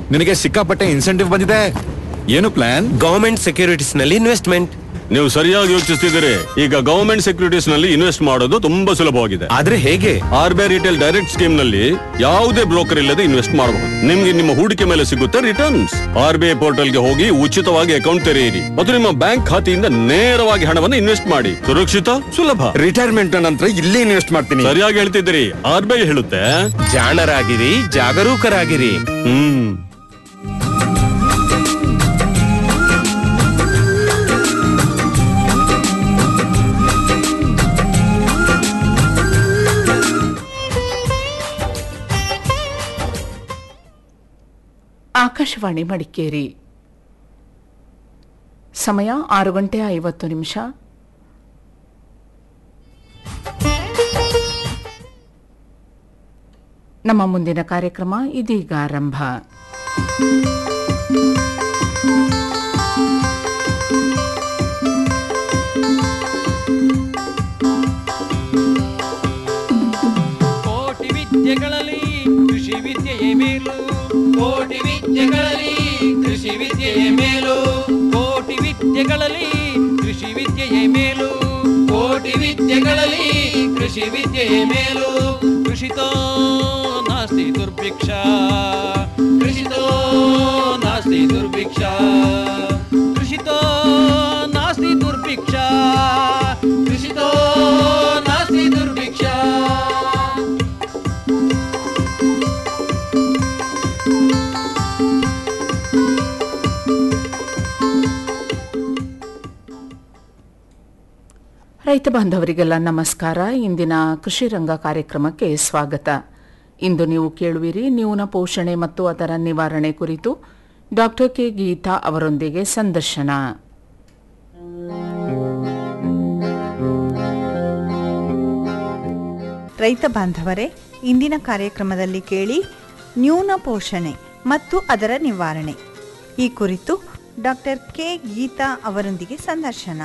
ನಿನಗೆ ಸಿಕ್ಕಾಪಟ್ಟೆ ಇನ್ಸೆಂಟಿವ್ ಬಂದಿದೆ ಏನು ಪ್ಲಾನ್ ಗವರ್ಮೆಂಟ್ ಸೆಕ್ಯೂರಿಟೀಸ್ ನಲ್ಲಿ ಇನ್ವೆಸ್ಟ್ಮೆಂಟ್ ನೀವು ಸರಿಯಾಗಿ ಯೋಚಿಸ್ತಿದ್ದೀರಿ ಈಗ ಗವರ್ಮೆಂಟ್ ಸೆಕ್ಯೂರಿಟೀಸ್ ನಲ್ಲಿ ಇನ್ವೆಸ್ಟ್ ಮಾಡೋದು ತುಂಬಾ ಸುಲಭವಾಗಿದೆ ಆದ್ರೆ ಹೇಗೆ R B I retail direct scheme ನಲ್ಲಿ ಯಾವುದೇ ಬ್ರೋಕರ್ ಇಲ್ಲದೆ ಇನ್ವೆಸ್ಟ್ ಮಾಡಬಹುದು ನಿಮ್ಗೆ ನಿಮ್ಮ ಹೂಡಿಕೆ ಮೇಲೆ ಸಿಗುತ್ತೆ returns R B I portal ಗೆ ಹೋಗಿ ಉಚಿತವಾಗಿ ಅಕೌಂಟ್ ತೆರೆಯಿರಿ ಮತ್ತು ನಿಮ್ಮ ಬ್ಯಾಂಕ್ ಖಾತೆಯಿಂದ ನೇರವಾಗಿ ಹಣವನ್ನು ಇನ್ವೆಸ್ಟ್ ಮಾಡಿ ಸುರಕ್ಷಿತ ಸುಲಭ ರಿಟೈರ್ಮೆಂಟ್ ನಂತರ ಇಲ್ಲೇ ಇನ್ವೆಸ್ಟ್ ಮಾಡ್ತೀನಿ ಸರಿಯಾಗಿ ಹೇಳ್ತಿದ್ದೀರಿ ಆರ್ ಬಿ ಐ ಹೇಳುತ್ತೆ ಜಾಣರಾಗಿರಿ ಜಾಗರೂಕರಾಗಿರಿ ಹ್ಮ್ ಆಕಾಶವಾಣಿ ಮಡಿಕೇರಿ ಸಮಯ ಆರು ಗಂಟೆ ಐವತ್ತು ನಿಮಿಷ ನಮ್ಮ ಮುಂದಿನ ಕಾರ್ಯಕ್ರಮ ಇದೀಗ ಆರಂಭ ಕೋಟಿ ವಿದ್ಯೆಗಳಲ್ಲಿ ಕೃಷಿ ವಿದ್ಯೆಯೇ ಮೇಲು ಕೋಟಿ ವಿದ್ಯೆಗಳಲ್ಲಿ ಕೃಷಿ ವಿದ್ಯೆಯೇ ಮೇಲು ಕೋಟಿ ವಿದ್ಯೆಗಳಲ್ಲಿ ಕೃಷಿ ವಿದ್ಯೆಯೇ ಮೇಲು ಕೋಟಿ ವಿದ್ಯೆಗಳಲ್ಲಿ ಕೃಷಿ ವಿದ್ಯೆಯೇ ಮೇಲು ಕೃಷಿತೋ ನಾಸ್ತಿ ದುರ್ಭಿಕ್ಷ ಕೃಷಿತೋ ನಾಸ್ತಿ ದುರ್ಭಿಕ್ಷ ಕೃಷಿತೋ ನಾಸ್ತಿ ದುರ್ಭಿಕ್ಷ ಕೃಷಿತೋ ನಾಸ್ತಿ ದುರ್ಭಿಕ್ಷ ರೈತ ಬಾಂಧವರಿಗೆಲ್ಲ ನಮಸ್ಕಾರ ಇಂದಿನ ಕೃಷಿ ರಂಗ ಕಾರ್ಯಕ್ರಮಕ್ಕೆ ಸ್ವಾಗತ ಇಂದು ನೀವು ಕೇಳುವಿರಿ ನ್ಯೂನ ಪೋಷಣೆ ಮತ್ತು ಅದರ ನಿವಾರಣೆ ಕುರಿತು ಡಾಕ್ಟರ್ ಕೆ ಗೀತಾ ಅವರೊಂದಿಗೆ ಸಂದರ್ಶನ ರೈತ ಬಾಂಧವರೇ ಇಂದಿನ ಕಾರ್ಯಕ್ರಮದಲ್ಲಿ ಕೇಳಿ ನ್ಯೂನ ಪೋಷಣೆ ಮತ್ತು ಅದರ ನಿವಾರಣೆ ಈ ಕುರಿತು ಡಾಕ್ಟರ್ ಕೆ ಗೀತಾ ಅವರೊಂದಿಗೆ ಸಂದರ್ಶನ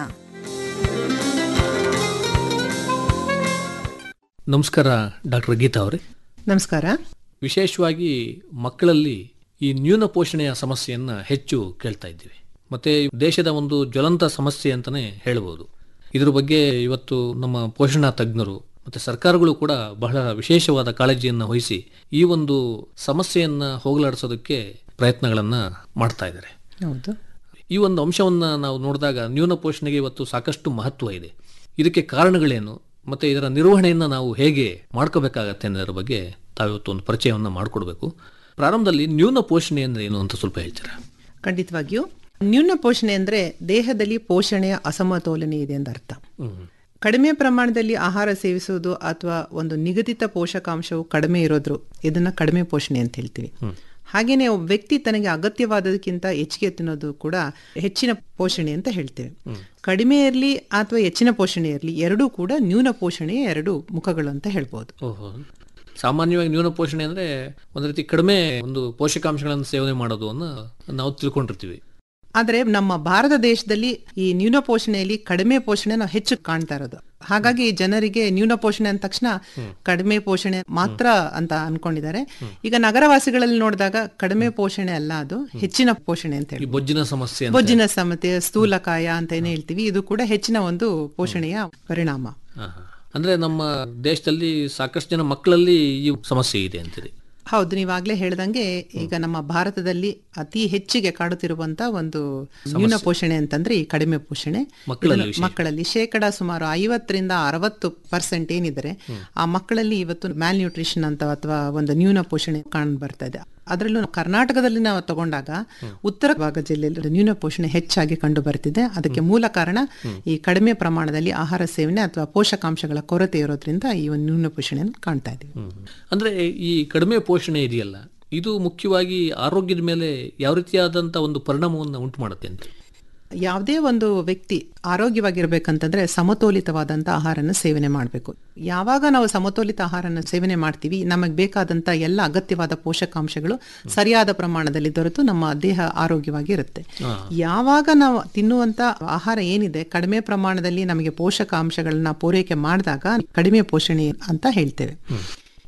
ನಮಸ್ಕಾರ ಡಾಕ್ಟರ್ ಗೀತಾ ಅವರೇ ನಮಸ್ಕಾರ ವಿಶೇಷವಾಗಿ ಮಕ್ಕಳಲ್ಲಿ ಈ ನ್ಯೂನ ಪೋಷಣೆಯ ಸಮಸ್ಯೆಯನ್ನು ಹೆಚ್ಚು ಕೇಳ್ತಾ ಇದ್ದೀವಿ ಮತ್ತೆ ದೇಶದ ಒಂದು ಜ್ವಲಂತ ಸಮಸ್ಯೆ ಅಂತಲೇ ಹೇಳ್ಬೋದು ಇದ್ರ ಬಗ್ಗೆ ಇವತ್ತು ನಮ್ಮ ಪೋಷಣಾ ತಜ್ಞರು ಮತ್ತೆ ಸರ್ಕಾರಗಳು ಕೂಡ ಬಹಳ ವಿಶೇಷವಾದ ಕಾಳಜಿಯನ್ನು ವಹಿಸಿ ಈ ಒಂದು ಸಮಸ್ಯೆಯನ್ನು ಹೋಗಲಾಡಿಸೋದಕ್ಕೆ ಪ್ರಯತ್ನಗಳನ್ನು ಮಾಡ್ತಾ ಇದ್ದಾರೆ ಹೌದು ಈ ಒಂದು ಅಂಶವನ್ನು ನಾವು ನೋಡಿದಾಗ ನ್ಯೂನ ಪೋಷಣೆಗೆ ಇವತ್ತು ಸಾಕಷ್ಟು ಮಹತ್ವ ಇದೆ ಇದಕ್ಕೆ ಕಾರಣಗಳೇನು ಮತ್ತೆ ಇದರ ನಿರ್ವಹಣೆಯನ್ನು ನಾವು ಹೇಗೆ ಮಾಡ್ಕೋಬೇಕಾಗತ್ತೆ ಅನ್ನೋದ್ರ ಬಗ್ಗೆ ತಾವಿವತ್ತು ಒಂದು ಪರಿಚಯವನ್ನು ಮಾಡಿಕೊಡ್ಬೇಕು ಪ್ರಾರಂಭದಲ್ಲಿ ನ್ಯೂನ ಪೋಷಣೆ ಅಂದ್ರೆ ಏನು ಅಂತ ಸ್ವಲ್ಪ ಹೇಳ್ತೀರಾ ಖಂಡಿತವಾಗಿಯೂ ನ್ಯೂನ ಪೋಷಣೆ ಅಂದ್ರೆ ದೇಹದಲ್ಲಿ ಪೋಷಣೆಯ ಅಸಮತೋಲನೆ ಇದೆ ಅಂತ ಅರ್ಥ ಕಡಿಮೆ ಪ್ರಮಾಣದಲ್ಲಿ ಆಹಾರ ಸೇವಿಸುವುದು ಅಥವಾ ಒಂದು ನಿಗದಿತ ಪೋಷಕಾಂಶವು ಕಡಿಮೆ ಇರೋದ್ರು ಇದನ್ನ ಕಡಿಮೆ ಪೋಷಣೆ ಅಂತ ಹೇಳ್ತೀವಿ ಹಾಗೇನೆ ಒಬ್ಬ ವ್ಯಕ್ತಿ ತನಗೆ ಅಗತ್ಯವಾದದಕ್ಕಿಂತ ಹೆಚ್ಚಿಗೆ ತಿನ್ನೋದು ಕೂಡ ಹೆಚ್ಚಿನ ಪೋಷಣೆ ಅಂತ ಹೇಳ್ತೇವೆ ಕಡಿಮೆ ಇರಲಿ ಅಥವಾ ಹೆಚ್ಚಿನ ಪೋಷಣೆ ಇರಲಿ ಎರಡೂ ಕೂಡ ನ್ಯೂನ ಪೋಷಣೆಯ ಎರಡು ಮುಖಗಳು ಅಂತ ಹೇಳ್ಬೋದು ಓಹೋ ಸಾಮಾನ್ಯವಾಗಿ ನ್ಯೂನ ಪೋಷಣೆ ಅಂದ್ರೆ ಒಂದು ರೀತಿ ಕಡಿಮೆ ಒಂದು ಪೋಷಕಾಂಶಗಳನ್ನು ಸೇವನೆ ಮಾಡೋದು ಅನ್ನ ನಾವು ತಿಳ್ಕೊಂಡಿರ್ತೀವಿ ಆದ್ರೆ ನಮ್ಮ ಭಾರತ ದೇಶದಲ್ಲಿ ಈ ನ್ಯೂನ ಪೋಷಣೆಯಲ್ಲಿ ಕಡಿಮೆ ಪೋಷಣೆ ನಾವು ಹೆಚ್ಚು ಕಾಣ್ತಾ ಇರೋದು ಹಾಗಾಗಿ ಜನರಿಗೆ ನ್ಯೂನ ಪೋಷಣೆ ಅಂದ ತಕ್ಷಣ ಕಡಿಮೆ ಪೋಷಣೆ ಮಾತ್ರ ಅಂತ ಅನ್ಕೊಂಡಿದ್ದಾರೆ ಈಗ ನಗರವಾಸಿಗಳಲ್ಲಿ ನೋಡಿದಾಗ ಕಡಿಮೆ ಪೋಷಣೆ ಅಲ್ಲ ಅದು ಹೆಚ್ಚಿನ ಪೋಷಣೆ ಅಂತ ಈ ಹೇಳಿ ಬೊಜ್ಜಿನ ಸಮಸ್ಯೆ ಅಂತ ಬೊಜ್ಜಿನ ಸಮತೆ ಸ್ಥೂಲಕಾಯ ಅಂತ ಏನ್ ಹೇಳ್ತೀವಿ ಇದು ಕೂಡ ಹೆಚ್ಚಿನ ಒಂದು ಪೋಷಣೆಯ ಪರಿಣಾಮ ಹಾ, ಹಾ. ಅಂದ್ರೆ ನಮ್ಮ ದೇಶದಲ್ಲಿ ಸಾಕಷ್ಟು ಜನ ಮಕ್ಕಳಲ್ಲಿ ಈ ಸಮಸ್ಯೆ ಇದೆ ಅಂತೀರಿ ಹೌದು ನೀವಾಗ್ಲೇ ಹೇಳ್ದಂಗೆ ಈಗ ನಮ್ಮ ಭಾರತದಲ್ಲಿ ಅತಿ ಹೆಚ್ಚಿಗೆ ಕಾಡುತ್ತಿರುವಂತ ಒಂದು ನ್ಯೂನ ಪೋಷಣೆ ಅಂತಂದ್ರೆ ಈ ಕಡಿಮೆ ಪೋಷಣೆ ಮಕ್ಕಳಲ್ಲಿ ಇದನ್ನು ಮಕ್ಕಳಲ್ಲಿ ಶೇಕಡ ಸುಮಾರು ಐವತ್ತರಿಂದ ಅರವತ್ತು ಪರ್ಸೆಂಟ್ ಏನಿದ್ರೆ ಆ ಮಕ್ಕಳಲ್ಲಿ ಇವತ್ತು ಮ್ಯಾಲ್ ನ್ಯೂಟ್ರಿಷನ್ ಅಂತ ಅಥವಾ ಒಂದು ನ್ಯೂನ ಪೋಷಣೆ ಕಾಣ್ ಬರ್ತಾ ಇದೆ ಅದರಲ್ಲೂ ಕರ್ನಾಟಕದಲ್ಲಿ ನಾವು ತಗೊಂಡಾಗ ಉತ್ತರ ಭಾಗ ಜಿಲ್ಲೆಯಲ್ಲಿ ನ್ಯೂನ ಪೋಷಣೆ ಹೆಚ್ಚಾಗಿ ಕಂಡು ಬರ್ತಿದೆ ಅದಕ್ಕೆ ಮೂಲ ಕಾರಣ ಈ ಕಡಿಮೆ ಪ್ರಮಾಣದಲ್ಲಿ ಆಹಾರ ಸೇವನೆ ಅಥವಾ ಪೋಷಕಾಂಶಗಳ ಕೊರತೆ ಇರೋದ್ರಿಂದ ಈ ಒಂದು ನ್ಯೂನ ಪೋಷಣೆಯನ್ನು ಕಾಣ್ತಾ ಇದ್ದೀವಿ ಹ್ಮ್. ಅಂದ್ರೆ ಈ ಕಡಿಮೆ ಪೋಷಣೆ ಇದೆಯಲ್ಲ ಇದು ಮುಖ್ಯವಾಗಿ ಆರೋಗ್ಯದ ಮೇಲೆ ಯಾವ ರೀತಿಯಾದಂತ ಒಂದು ಪರಿಣಾಮವನ್ನು ಉಂಟು ಮಾಡುತ್ತೆ ಅಂತ ಯಾವುದೇ ಒಂದು ವ್ಯಕ್ತಿ ಆರೋಗ್ಯವಾಗಿರ್ಬೇಕಂತಂದ್ರೆ ಸಮತೋಲಿತವಾದಂಥ ಆಹಾರನ ಸೇವನೆ ಮಾಡಬೇಕು ಯಾವಾಗ ನಾವು ಸಮತೋಲಿತ ಆಹಾರನ ಸೇವನೆ ಮಾಡ್ತೀವಿ ನಮಗೆ ಬೇಕಾದಂಥ ಎಲ್ಲ ಅಗತ್ಯವಾದ ಪೋಷಕಾಂಶಗಳು ಸರಿಯಾದ ಪ್ರಮಾಣದಲ್ಲಿ ದೊರೆತು ನಮ್ಮ ದೇಹ ಆರೋಗ್ಯವಾಗಿ ಇರುತ್ತೆ ಯಾವಾಗ ನಾವು ತಿನ್ನುವಂತ ಆಹಾರ ಏನಿದೆ ಕಡಿಮೆ ಪ್ರಮಾಣದಲ್ಲಿ ನಮಗೆ ಪೋಷಕಾಂಶಗಳನ್ನ ಪೂರೈಕೆ ಮಾಡಿದಾಗ ಕಡಿಮೆ ಪೋಷಣೆ ಅಂತ ಹೇಳ್ತೇವೆ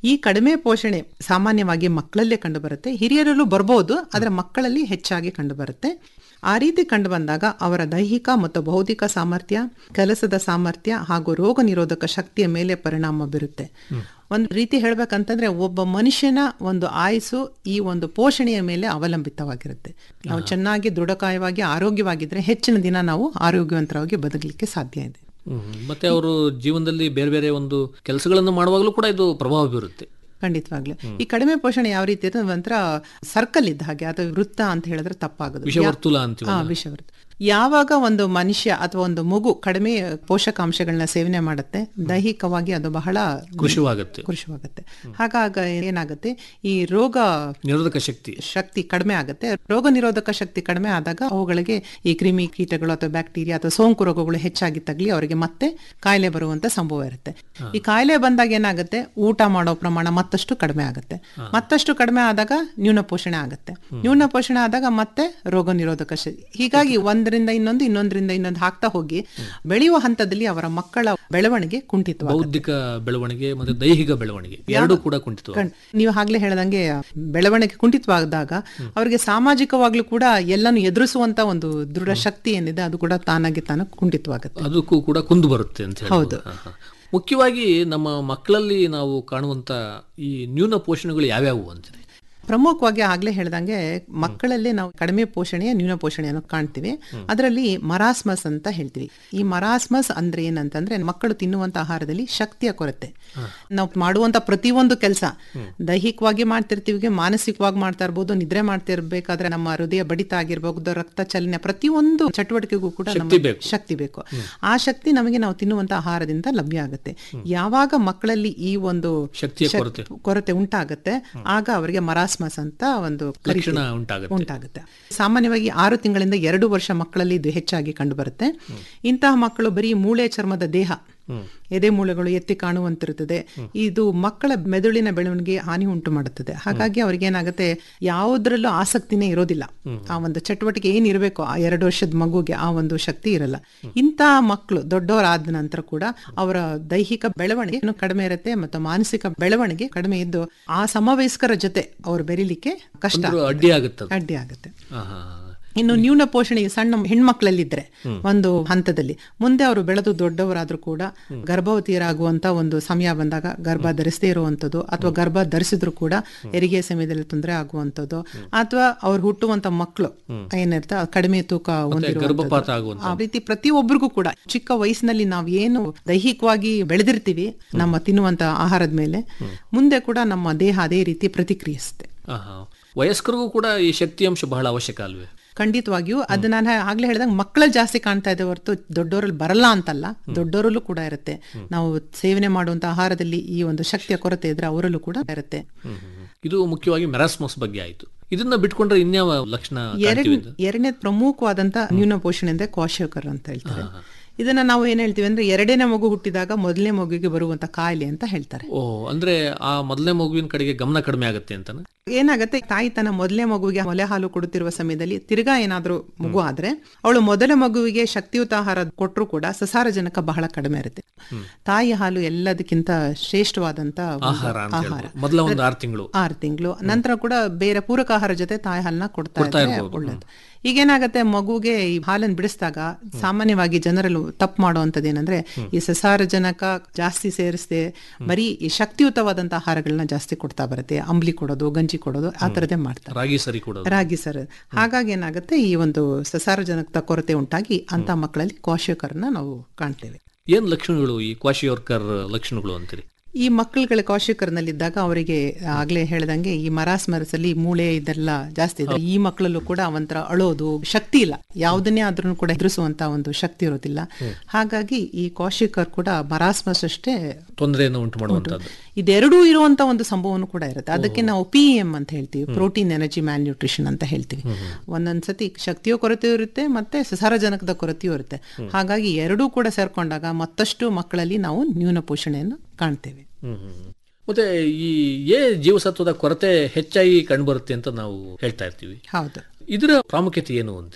ಈ ಕಡಿಮೆ ಪೋಷಣೆ ಸಾಮಾನ್ಯವಾಗಿ ಮಕ್ಕಳಲ್ಲೇ ಕಂಡುಬರುತ್ತೆ ಹಿರಿಯರಲ್ಲೂ ಬರ್ಬೋದು ಆದರೆ ಮಕ್ಕಳಲ್ಲಿ ಹೆಚ್ಚಾಗಿ ಕಂಡುಬರುತ್ತೆ ಆ ರೀತಿ ಕಂಡು ಬಂದಾಗ ಅವರ ದೈಹಿಕ ಮತ್ತು ಬೌದ್ಧಿಕ ಸಾಮರ್ಥ್ಯ ಕೆಲಸದ ಸಾಮರ್ಥ್ಯ ಹಾಗೂ ರೋಗ ನಿರೋಧಕ ಶಕ್ತಿಯ ಮೇಲೆ ಪರಿಣಾಮ ಬೀರುತ್ತೆ ಒಂದು ರೀತಿ ಹೇಳ್ಬೇಕಂತಂದ್ರೆ ಒಬ್ಬ ಮನುಷ್ಯನ ಒಂದು ಆಯುಸ್ಸು ಈ ಒಂದು ಪೋಷಣೆಯ ಮೇಲೆ ಅವಲಂಬಿತವಾಗಿರುತ್ತೆ ನಾವು ಚೆನ್ನಾಗಿ ದೃಢಕಾಯವಾಗಿ ಆರೋಗ್ಯವಾಗಿದ್ರೆ ಹೆಚ್ಚಿನ ದಿನ ನಾವು ಆರೋಗ್ಯವಂತರಾಗಿ ಬದುಕಲಿಕ್ಕೆ ಸಾಧ್ಯ ಇದೆ ಹ್ಮ್. ಮತ್ತೆ ಅವರು ಜೀವನದಲ್ಲಿ ಬೇರೆ ಬೇರೆ ಒಂದು ಕೆಲಸಗಳನ್ನು ಮಾಡುವಾಗಲೂ ಕೂಡ ಇದು ಪ್ರಭಾವ ಬೀರುತ್ತೆ ಖಂಡಿತವಾಗ್ಲು ಈ ಕಡಿಮೆ ಪೋಷಣೆ ಯಾವ ರೀತಿ ಇರುತ್ತೆ ಒಂಥರ ಸರ್ಕಲ್ ಇದ್ದ ಹಾಗೆ ಅಥವಾ ವೃತ್ತ ಅಂತ ಹೇಳಿದ್ರೆ ತಪ್ಪಾಗೋದು ವಿಷವರ್ತುಲ ಅಂತೀವಿ ಹಾ ವಿಷವರ್ತ ಯಾವಾಗ ಒಂದು ಮನುಷ್ಯ ಅಥವಾ ಒಂದು ಮಗು ಕಡಿಮೆ ಪೋಷಕಾಂಶಗಳನ್ನ ಸೇವನೆ ಮಾಡುತ್ತೆ ದೈಹಿಕವಾಗಿ ಅದು ಬಹಳ ಕೃಷಿವಾಗುತ್ತೆ ಕೃಷಿವಾಗುತ್ತೆ ಹಾಗಾಗ ಏನಾಗುತ್ತೆ ಈ ರೋಗ ನಿರೋಧಕ ಶಕ್ತಿ ಶಕ್ತಿ ಕಡಿಮೆ ಆಗುತ್ತೆ ರೋಗ ನಿರೋಧಕ ಶಕ್ತಿ ಕಡಿಮೆ ಆದಾಗ ಅವುಗಳಿಗೆ ಈ ಕ್ರಿಮಿ ಕೀಟಗಳು ಅಥವಾ ಬ್ಯಾಕ್ಟೀರಿಯಾ ಅಥವಾ ಸೋಂಕು ರೋಗಗಳು ಹೆಚ್ಚಾಗಿ ತಗಲಿ ಅವರಿಗೆ ಮತ್ತೆ ಕಾಯಿಲೆ ಬರುವಂತ ಸಂಭವ ಇರುತ್ತೆ ಈ ಕಾಯಿಲೆ ಬಂದಾಗ ಏನಾಗುತ್ತೆ ಊಟ ಮಾಡೋ ಪ್ರಮಾಣ ಮತ್ತಷ್ಟು ಕಡಿಮೆ ಆಗುತ್ತೆ ಮತ್ತಷ್ಟು ಕಡಿಮೆ ಆದಾಗ ನ್ಯೂನ ಪೋಷಣೆ ಆಗುತ್ತೆ ನ್ಯೂನ ಪೋಷಣೆ ಆದಾಗ ಮತ್ತೆ ರೋಗ ನಿರೋಧಕ ಶಕ್ತಿ ಹೀಗಾಗಿ ಒಂದರಿಂದ ಇನ್ನೊಂದು ಇನ್ನೊಂದರಿಂದ ಇನ್ನೊಂದು ಹಾಕ್ತಾ ಹೋಗಿ ಬೆಳೆಯುವ ಹಂತದಲ್ಲಿ ಅವರ ಮಕ್ಕಳ ಬೆಳವಣಿಗೆ ಕುಂಠಿತವಾಗುತ್ತೆ ಬೌದ್ಧಿಕ ಬೆಳವಣಿಗೆ ಮತ್ತೆ ದೈಹಿಕ ಬೆಳವಣಿಗೆ ಎರಡೂ ಕೂಡ ಕುಂಠಿತ ಕಣ್- ನೀವು ಆಗ್ಲೇ ಹೇಳ್ದಂಗೆ ಬೆಳವಣಿಗೆ ಕುಂಠಿತವಾದಾಗ ಅವರಿಗೆ ಸಾಮಾಜಿಕವಾಗ್ಲೂ ಕೂಡ ಎಲ್ಲಾನು ಎದುರಿಸುವಂತ ಒಂದು ದೃಢ ಶಕ್ತಿ ಏನಿದೆ ಅದು ಕೂಡ ತಾನಾಗಿ ತಾನು ಕುಂಠಿತವಾಗುತ್ತೆ ಅದಕ್ಕೂ ಕೂಡ ಕುಂದು ಬರುತ್ತೆ ಅಂತ ಹೇಳಿ ಹೌದು. ಮುಖ್ಯವಾಗಿ ನಮ್ಮ ಮಕ್ಕಳಲ್ಲಿ ನಾವು ಕಾಣುವಂತ ಈ ನ್ಯೂನ ಪೋಷಣೆಗಳು ಯಾವ್ಯಾವು ಅಂತಾರೆ ಪ್ರಮುಖವಾಗಿ ಆಗ್ಲೇ ಹೇಳ್ದಂಗೆ ಮಕ್ಕಳಲ್ಲಿ ನಾವು ಕಡಿಮೆ ಪೋಷಣೆಯ ನ್ಯೂನ ಪೋಷಣೆಯನ್ನು ಕಾಣ್ತೀವಿ ಅದರಲ್ಲಿ ಮರಾಸ್ಮಸ್ ಅಂತ ಹೇಳ್ತೀವಿ ಈ ಮರಾಸ್ಮಸ್ ಅಂದ್ರೆ ಏನಂತಂದ್ರೆ ಮಕ್ಕಳು ತಿನ್ನುವಂತ ಆಹಾರದಲ್ಲಿ ಶಕ್ತಿಯ ಕೊರತೆ ನಾವು ಮಾಡುವಂತ ಪ್ರತಿಯೊಂದು ಕೆಲಸ ದೈಹಿಕವಾಗಿ ಮಾಡ್ತಿರ್ತೀವಿ ಮಾನಸಿಕವಾಗಿ ಮಾಡ್ತಾ ಇರ್ಬೋದು ನಿದ್ರೆ ಮಾಡ್ತಿರ್ಬೇಕಾದ್ರೆ ನಮ್ಮ ಹೃದಯ ಬಡಿತ ಆಗಿರ್ಬೋದು ರಕ್ತ ಚಲನೆ ಪ್ರತಿಯೊಂದು ಚಟುವಟಿಕೆಗೂ ಕೂಡ ಶಕ್ತಿ ನಮಗೆ ಬೇಕು. ಶಕ್ತಿ ಬೇಕು ಆ ಶಕ್ತಿ ನಮಗೆ ನಾವು ತಿನ್ನುವಂತ ಆಹಾರದಿಂದ ಲಭ್ಯ ಆಗುತ್ತೆ ಯಾವಾಗ ಮಕ್ಕಳಲ್ಲಿ ಈ ಒಂದು ಶಕ್ತಿಯ ಶಕ್- ಕೊರತೆ. ಕೊರತೆ ಉಂಟಾಗುತ್ತೆ ಆಗ ಅವರಿಗೆ ಮರಾಸ್ಮಸ್ ಅಂತ ಒಂದು ಲಕ್ಷಣ ಕರಿತೀವಿ. ಉಂಟಾಗುತ್ತೆ ಉಂಟಾಗುತ್ತೆ ಸಾಮಾನ್ಯವಾಗಿ ಆರು ತಿಂಗಳಿಂದ ಎರಡು ವರ್ಷ ಮಕ್ಕಳಲ್ಲಿ ಇದು ಹೆಚ್ಚಾಗಿ ಕಂಡುಬರುತ್ತೆ ಇಂತಹ ಮಕ್ಕಳು ಬರೀ ಮೂಳೆ ಚರ್ಮದ ದೇಹ ಎದೆ ಮೂಳೆಗಳು ಎತ್ತಿ ಕಾಣುವಂತಿರುತ್ತದೆ ಇದು ಮಕ್ಕಳ ಮೆದುಳಿನ ಬೆಳವಣಿಗೆ ಹಾನಿ ಉಂಟು ಮಾಡುತ್ತದೆ ಹಾಗಾಗಿ ಅವ್ರಿಗೆ ಏನಾಗುತ್ತೆ ಯಾವುದ್ರಲ್ಲೂ ಆಸಕ್ತಿನೇ ಇರೋದಿಲ್ಲ ಆ ಒಂದು ಚಟುವಟಿಕೆ ಏನಿರಬೇಕು ಆ ಎರಡು ವರ್ಷದ ಮಗುಗೆ ಆ ಒಂದು ಶಕ್ತಿ ಇರಲ್ಲ ಇಂತಹ ಮಕ್ಕಳು ದೊಡ್ಡವರಾದ ನಂತರ ಕೂಡ ಅವರ ದೈಹಿಕ ಬೆಳವಣಿಗೆ ಇನ್ನೂ ಕಡಿಮೆ ಇರುತ್ತೆ ಮತ್ತು ಮಾನಸಿಕ ಬೆಳವಣಿಗೆ ಕಡಿಮೆ ಇದ್ದು ಆ ಸಮವಯಸ್ಕರ ಜೊತೆ ಅವರು ಬೆರೀಲಿಕ್ಕೆ ಕಷ್ಟ ಅಂದ್ರೂ ಅಡ್ಡಿ ಆಗುತ್ತೆ ಅದು. ಅಡ್ಡಿ ಆಗುತ್ತೆ ಆ, ಹಾ, ಹಾ. ಇನ್ನು ನ್ಯೂನ ಪೋಷಣೆ ಈ ಸಣ್ಣ ಹೆಣ್ಮಕ್ಳಲ್ಲಿದ್ರೆ ಒಂದು ಹಂತದಲ್ಲಿ ಮುಂದೆ ಅವರು ಬೆಳೆದು ದೊಡ್ಡವರಾದ್ರೂ ಕೂಡ ಗರ್ಭವತಿಯರಾಗುವಂತ ಒಂದು ಸಮಯ ಬಂದಾಗ ಗರ್ಭ ಧರಿಸದೇ ಇರುವಂತದ್ದು ಅಥವಾ ಗರ್ಭ ಧರಿಸಿದ್ರು ಕೂಡ ಹೆರಿಗೆ ಸಮಯದಲ್ಲಿ ತೊಂದರೆ ಆಗುವಂತದ್ದು ಅಥವಾ ಅವ್ರು ಹುಟ್ಟುವಂತ ಮಕ್ಕಳು ಏನಿರ್ತ ಕಡಿಮೆ ತೂಕ ಹೊಂದಿರುವಂತದ್ದು. ಗರ್ಭಪಾತ ಆಗುವಂಥದ್ದು. ಆ ರೀತಿ ಪ್ರತಿಯೊಬ್ಬರಿಗೂ ಕೂಡ ಚಿಕ್ಕ ವಯಸ್ಸಿನಲ್ಲಿ ನಾವು ಏನು ದೈಹಿಕವಾಗಿ ಬೆಳೆದಿರ್ತೀವಿ ನಮ್ಮ ತಿನ್ನುವಂತ ಆಹಾರದ ಮೇಲೆ ಮುಂದೆ ಕೂಡ ನಮ್ಮ ದೇಹ ಅದೇ ರೀತಿ ಪ್ರತಿಕ್ರಿಯಿಸುತ್ತೆ ಆ, ಹಾ. ವಯಸ್ಕರಿಗೂ ಕೂಡ ಈ ಶಕ್ತಿ ಅಂಶ ಬಹಳ ಅವಶ್ಯಕ ಅಲ್ವೇ ಖಂಡಿತವಾಗಿಯೂ ಅದು ನಾನು ಆಗ್ಲೇ ಹೇಳ್ದಂಗೆ ಮಕ್ಕಳಲ್ಲಿ ಜಾಸ್ತಿ ಕಾಣ್ತಾ ಇದೆ ಹೊರತು ದೊಡ್ಡವರಲ್ಲಿ ಬರಲ್ಲ ಅಂತಲ್ಲ ದೊಡ್ಡವರಲ್ಲೂ ಕೂಡ ಇರುತ್ತೆ ನಾವು ಸೇವನೆ ಮಾಡುವಂತ ಆಹಾರದಲ್ಲಿ ಈ ಒಂದು ಶಕ್ತಿಯ ಕೊರತೆ ಇದ್ರೆ ಅವರಲ್ಲೂ ಕೂಡ ಇರುತ್ತೆ ಹ್ಮ್, ಹ್ಮ್, ಹ್ಮ್. ಇದು ಮುಖ್ಯವಾಗಿ ಮೆರಾಸ್ಮಸ್ ಬಗ್ಗೆ ಆಯ್ತು ಇದನ್ನ ಬಿಟ್ಕೊಂಡ್ರೆ ಇನ್ಯಾವ ಲಕ್ಷಣ ಎರಡ್ ಕಾಣ್ತೀವಿ ಅಂತ? ಎರಡನೇ ಪ್ರಮುಖವಾದಂತ ನ್ಯೂನ ಪೋಷಣೆ ಅಂದ್ರೆ ಕ್ವಾಶಕರ್ ಅಂತ ಹೇಳ್ತಾರೆ ಇದನ್ನ ನಾವು ಏನ್ ಹೇಳ್ತೀವಿ ಅಂದ್ರೆ ಎರಡನೇ ಮಗು ಹುಟ್ಟಿದಾಗ ಮೊದಲನೇ ಮಗುವಿಗೆ ಬರುವಂತ ಕಾಯಿಲೆ ಅಂತ ಹೇಳ್ತಾರೆ ಓ ಅಂದ್ರೆ ಆ ಮೊದಲನೇ ಮಗುವಿನ ಕಡೆಗೆ ಗಮನ ಕಡಿಮೆ ಆಗುತ್ತೆ ಅಂತಾನೆ ಏನಾಗುತ್ತೆ ತಾಯಿ ತನ್ನ ಮೊದಲನೇ ಮಗುವಿಗೆ ಮೊಲೆ ಹಾಲು ಕೊಡುತ್ತಿರುವ ಸಮಯದಲ್ಲಿ ತಿರ್ಗಾ ಏನಾದ್ರೂ ಮಗು ಆದ್ರೆ ಅವಳು ಮೊದಲ ಮಗುವಿಗೆ ಶಕ್ತಿಯುತ ಆಹಾರ ಕೊಟ್ಟರು ಕೂಡ ಸಸಾರಜನಕ ಬಹಳ ಕಡಿಮೆ ಇರುತ್ತೆ ತಾಯಿ ಹಾಲು ಎಲ್ಲದಕ್ಕಿಂತ ಶ್ರೇಷ್ಠವಾದಂತ ಒಂದು ಆಹಾರ ಅಂತ ಆಹಾರ ಹೇಳ್ಬೋದು. ಮೊದಲ ಒಂದು ಆರು ತಿಂಗಳು ಆರು ತಿಂಗಳು ನಂತರ ಕೂಡ ಬೇರೆ ಪೂರಕ ಆಹಾರ ಜೊತೆ ತಾಯಿ ಹಾಲನ್ನ ಕೊಡ್ತಾ ಕೊಡ್ತಾ ಇದ್ರೆ ಇರ್ಬೋದು. ಒಳ್ಳೇದು ಈಗೇನಾಗತ್ತೆ ಮಗುಗೆ ಈ ಹಾಲನ್ನು ಬಿಡಿಸಿದಾಗ ಸಾಮಾನ್ಯವಾಗಿ ಜನರಲ್ಲೂ ತಪ್ಪು ಮಾಡುವಂಥದ್ದು ಏನಂದ್ರೆ ಈ ಸಸಾರಜನಕ ಜಾಸ್ತಿ ಸೇರಿಸದೆ ಬರೀ ಈ ಶಕ್ತಿಯುತವಾದಂತ ಆಹಾರಗಳನ್ನ ಜಾಸ್ತಿ ಕೊಡ್ತಾ ಬರುತ್ತೆ ಅಂಬ್ಲಿ ಕೊಡೋದು ಗಂಜಿ ಕೊಡೋದು ಆ ಥರದೇ ಮಾಡ್ತಾರೆ ರಾಗಿ ಸರಿ ಕೊಡೋದು ರಾಗಿ ಸರ್ ಹಾಗಾಗಿ ಏನಾಗುತ್ತೆ ಈ ಒಂದು ಸಸಾರಜನಕದ ಕೊರತೆ ಉಂಟಾಗಿ ಅಂತ ಮಕ್ಕಳಲ್ಲಿ ಕ್ವಾಶಕರನ್ನ ನಾವು ಕಾಣ್ತೇವೆ ಏನ್ ಲಕ್ಷಣಗಳು ಈ ಕ್ವಾಶಿಯೋರ್ಕರ್ ಲಕ್ಷಣಗಳು ಅಂತೀರಿ ಈ ಮಕ್ಕಳುಗಳ ಕ್ವಾಶಕರ್ನಲ್ಲಿದ್ದಾಗ ಅವರಿಗೆ ಆಗ್ಲೇ ಹೇಳ್ದಂಗೆ ಈ ಮರಾಸ್ ಮರಸಲ್ಲಿ ಮೂಳೆ ಇದೆಲ್ಲ ಜಾಸ್ತಿ ಇದೆ ಈ ಮಕ್ಕಳಲ್ಲೂ ಕೂಡ ಒಂಥರ ಅಳೋದು ಶಕ್ತಿ ಇಲ್ಲ ಯಾವುದನ್ನೇ ಆದ್ರೂ ಕೂಡ ಎದುರಿಸುವಂತ ಒಂದು ಶಕ್ತಿ ಇರೋದಿಲ್ಲ ಹಾಗಾಗಿ ಈ ಕ್ವಾಶಿಕರ್ ಕೂಡ ಮರಾಸ್ಮಸ್ ಅಷ್ಟೇ ತೊಂದರೆಯನ್ನು ಉಂಟು ಮಾಡುವಂತದ್ದು ಇದೆರಡೂ ಇರುವಂತ ಒಂದು ಸಂಭವನು ಕೂಡ ಇರುತ್ತೆ ಅದಕ್ಕೆ ನಾವು ಪಿ ಎಂ ಅಂತ ಹೇಳ್ತೀವಿ ಪ್ರೋಟೀನ್ ಎನರ್ಜಿ ಮ್ಯಾಲ್ ನ್ಯೂಟ್ರಿಷನ್ ಅಂತ ಹೇಳ್ತೀವಿ ಒಂದೊಂದ್ಸತಿ ಶಕ್ತಿಯೋ ಕೊರತೆಯೂ ಇರುತ್ತೆ ಮತ್ತೆ ಸಸಾರಜನಕದ ಕೊರತೆಯೂ ಇರುತ್ತೆ ಹಾಗಾಗಿ ಎರಡೂ ಕೂಡ ಸೇರ್ಕೊಂಡಾಗ ಮತ್ತಷ್ಟು ಮಕ್ಕಳಲ್ಲಿ ನಾವು ನ್ಯೂನ ಪೋಷಣೆಯನ್ನು ಕಾಣ್ತೇವೆ ಹ್ಮ್ ಹ್ಮ್ ಹ್ಮ್. ಮತ್ತೆ ಈ ಎ ಜೀವಸತ್ವದ ಕೊರತೆ ಹೆಚ್ಚಾಗಿ ಕಂಡುಬರುತ್ತೆ ಅಂತ ನಾವು ಹೇಳ್ತಾ ಇರ್ತೀವಿ ಹೌದು ಇದರ ಪ್ರಾಮುಖ್ಯತೆ ಏನು ಅಂತೀರಿ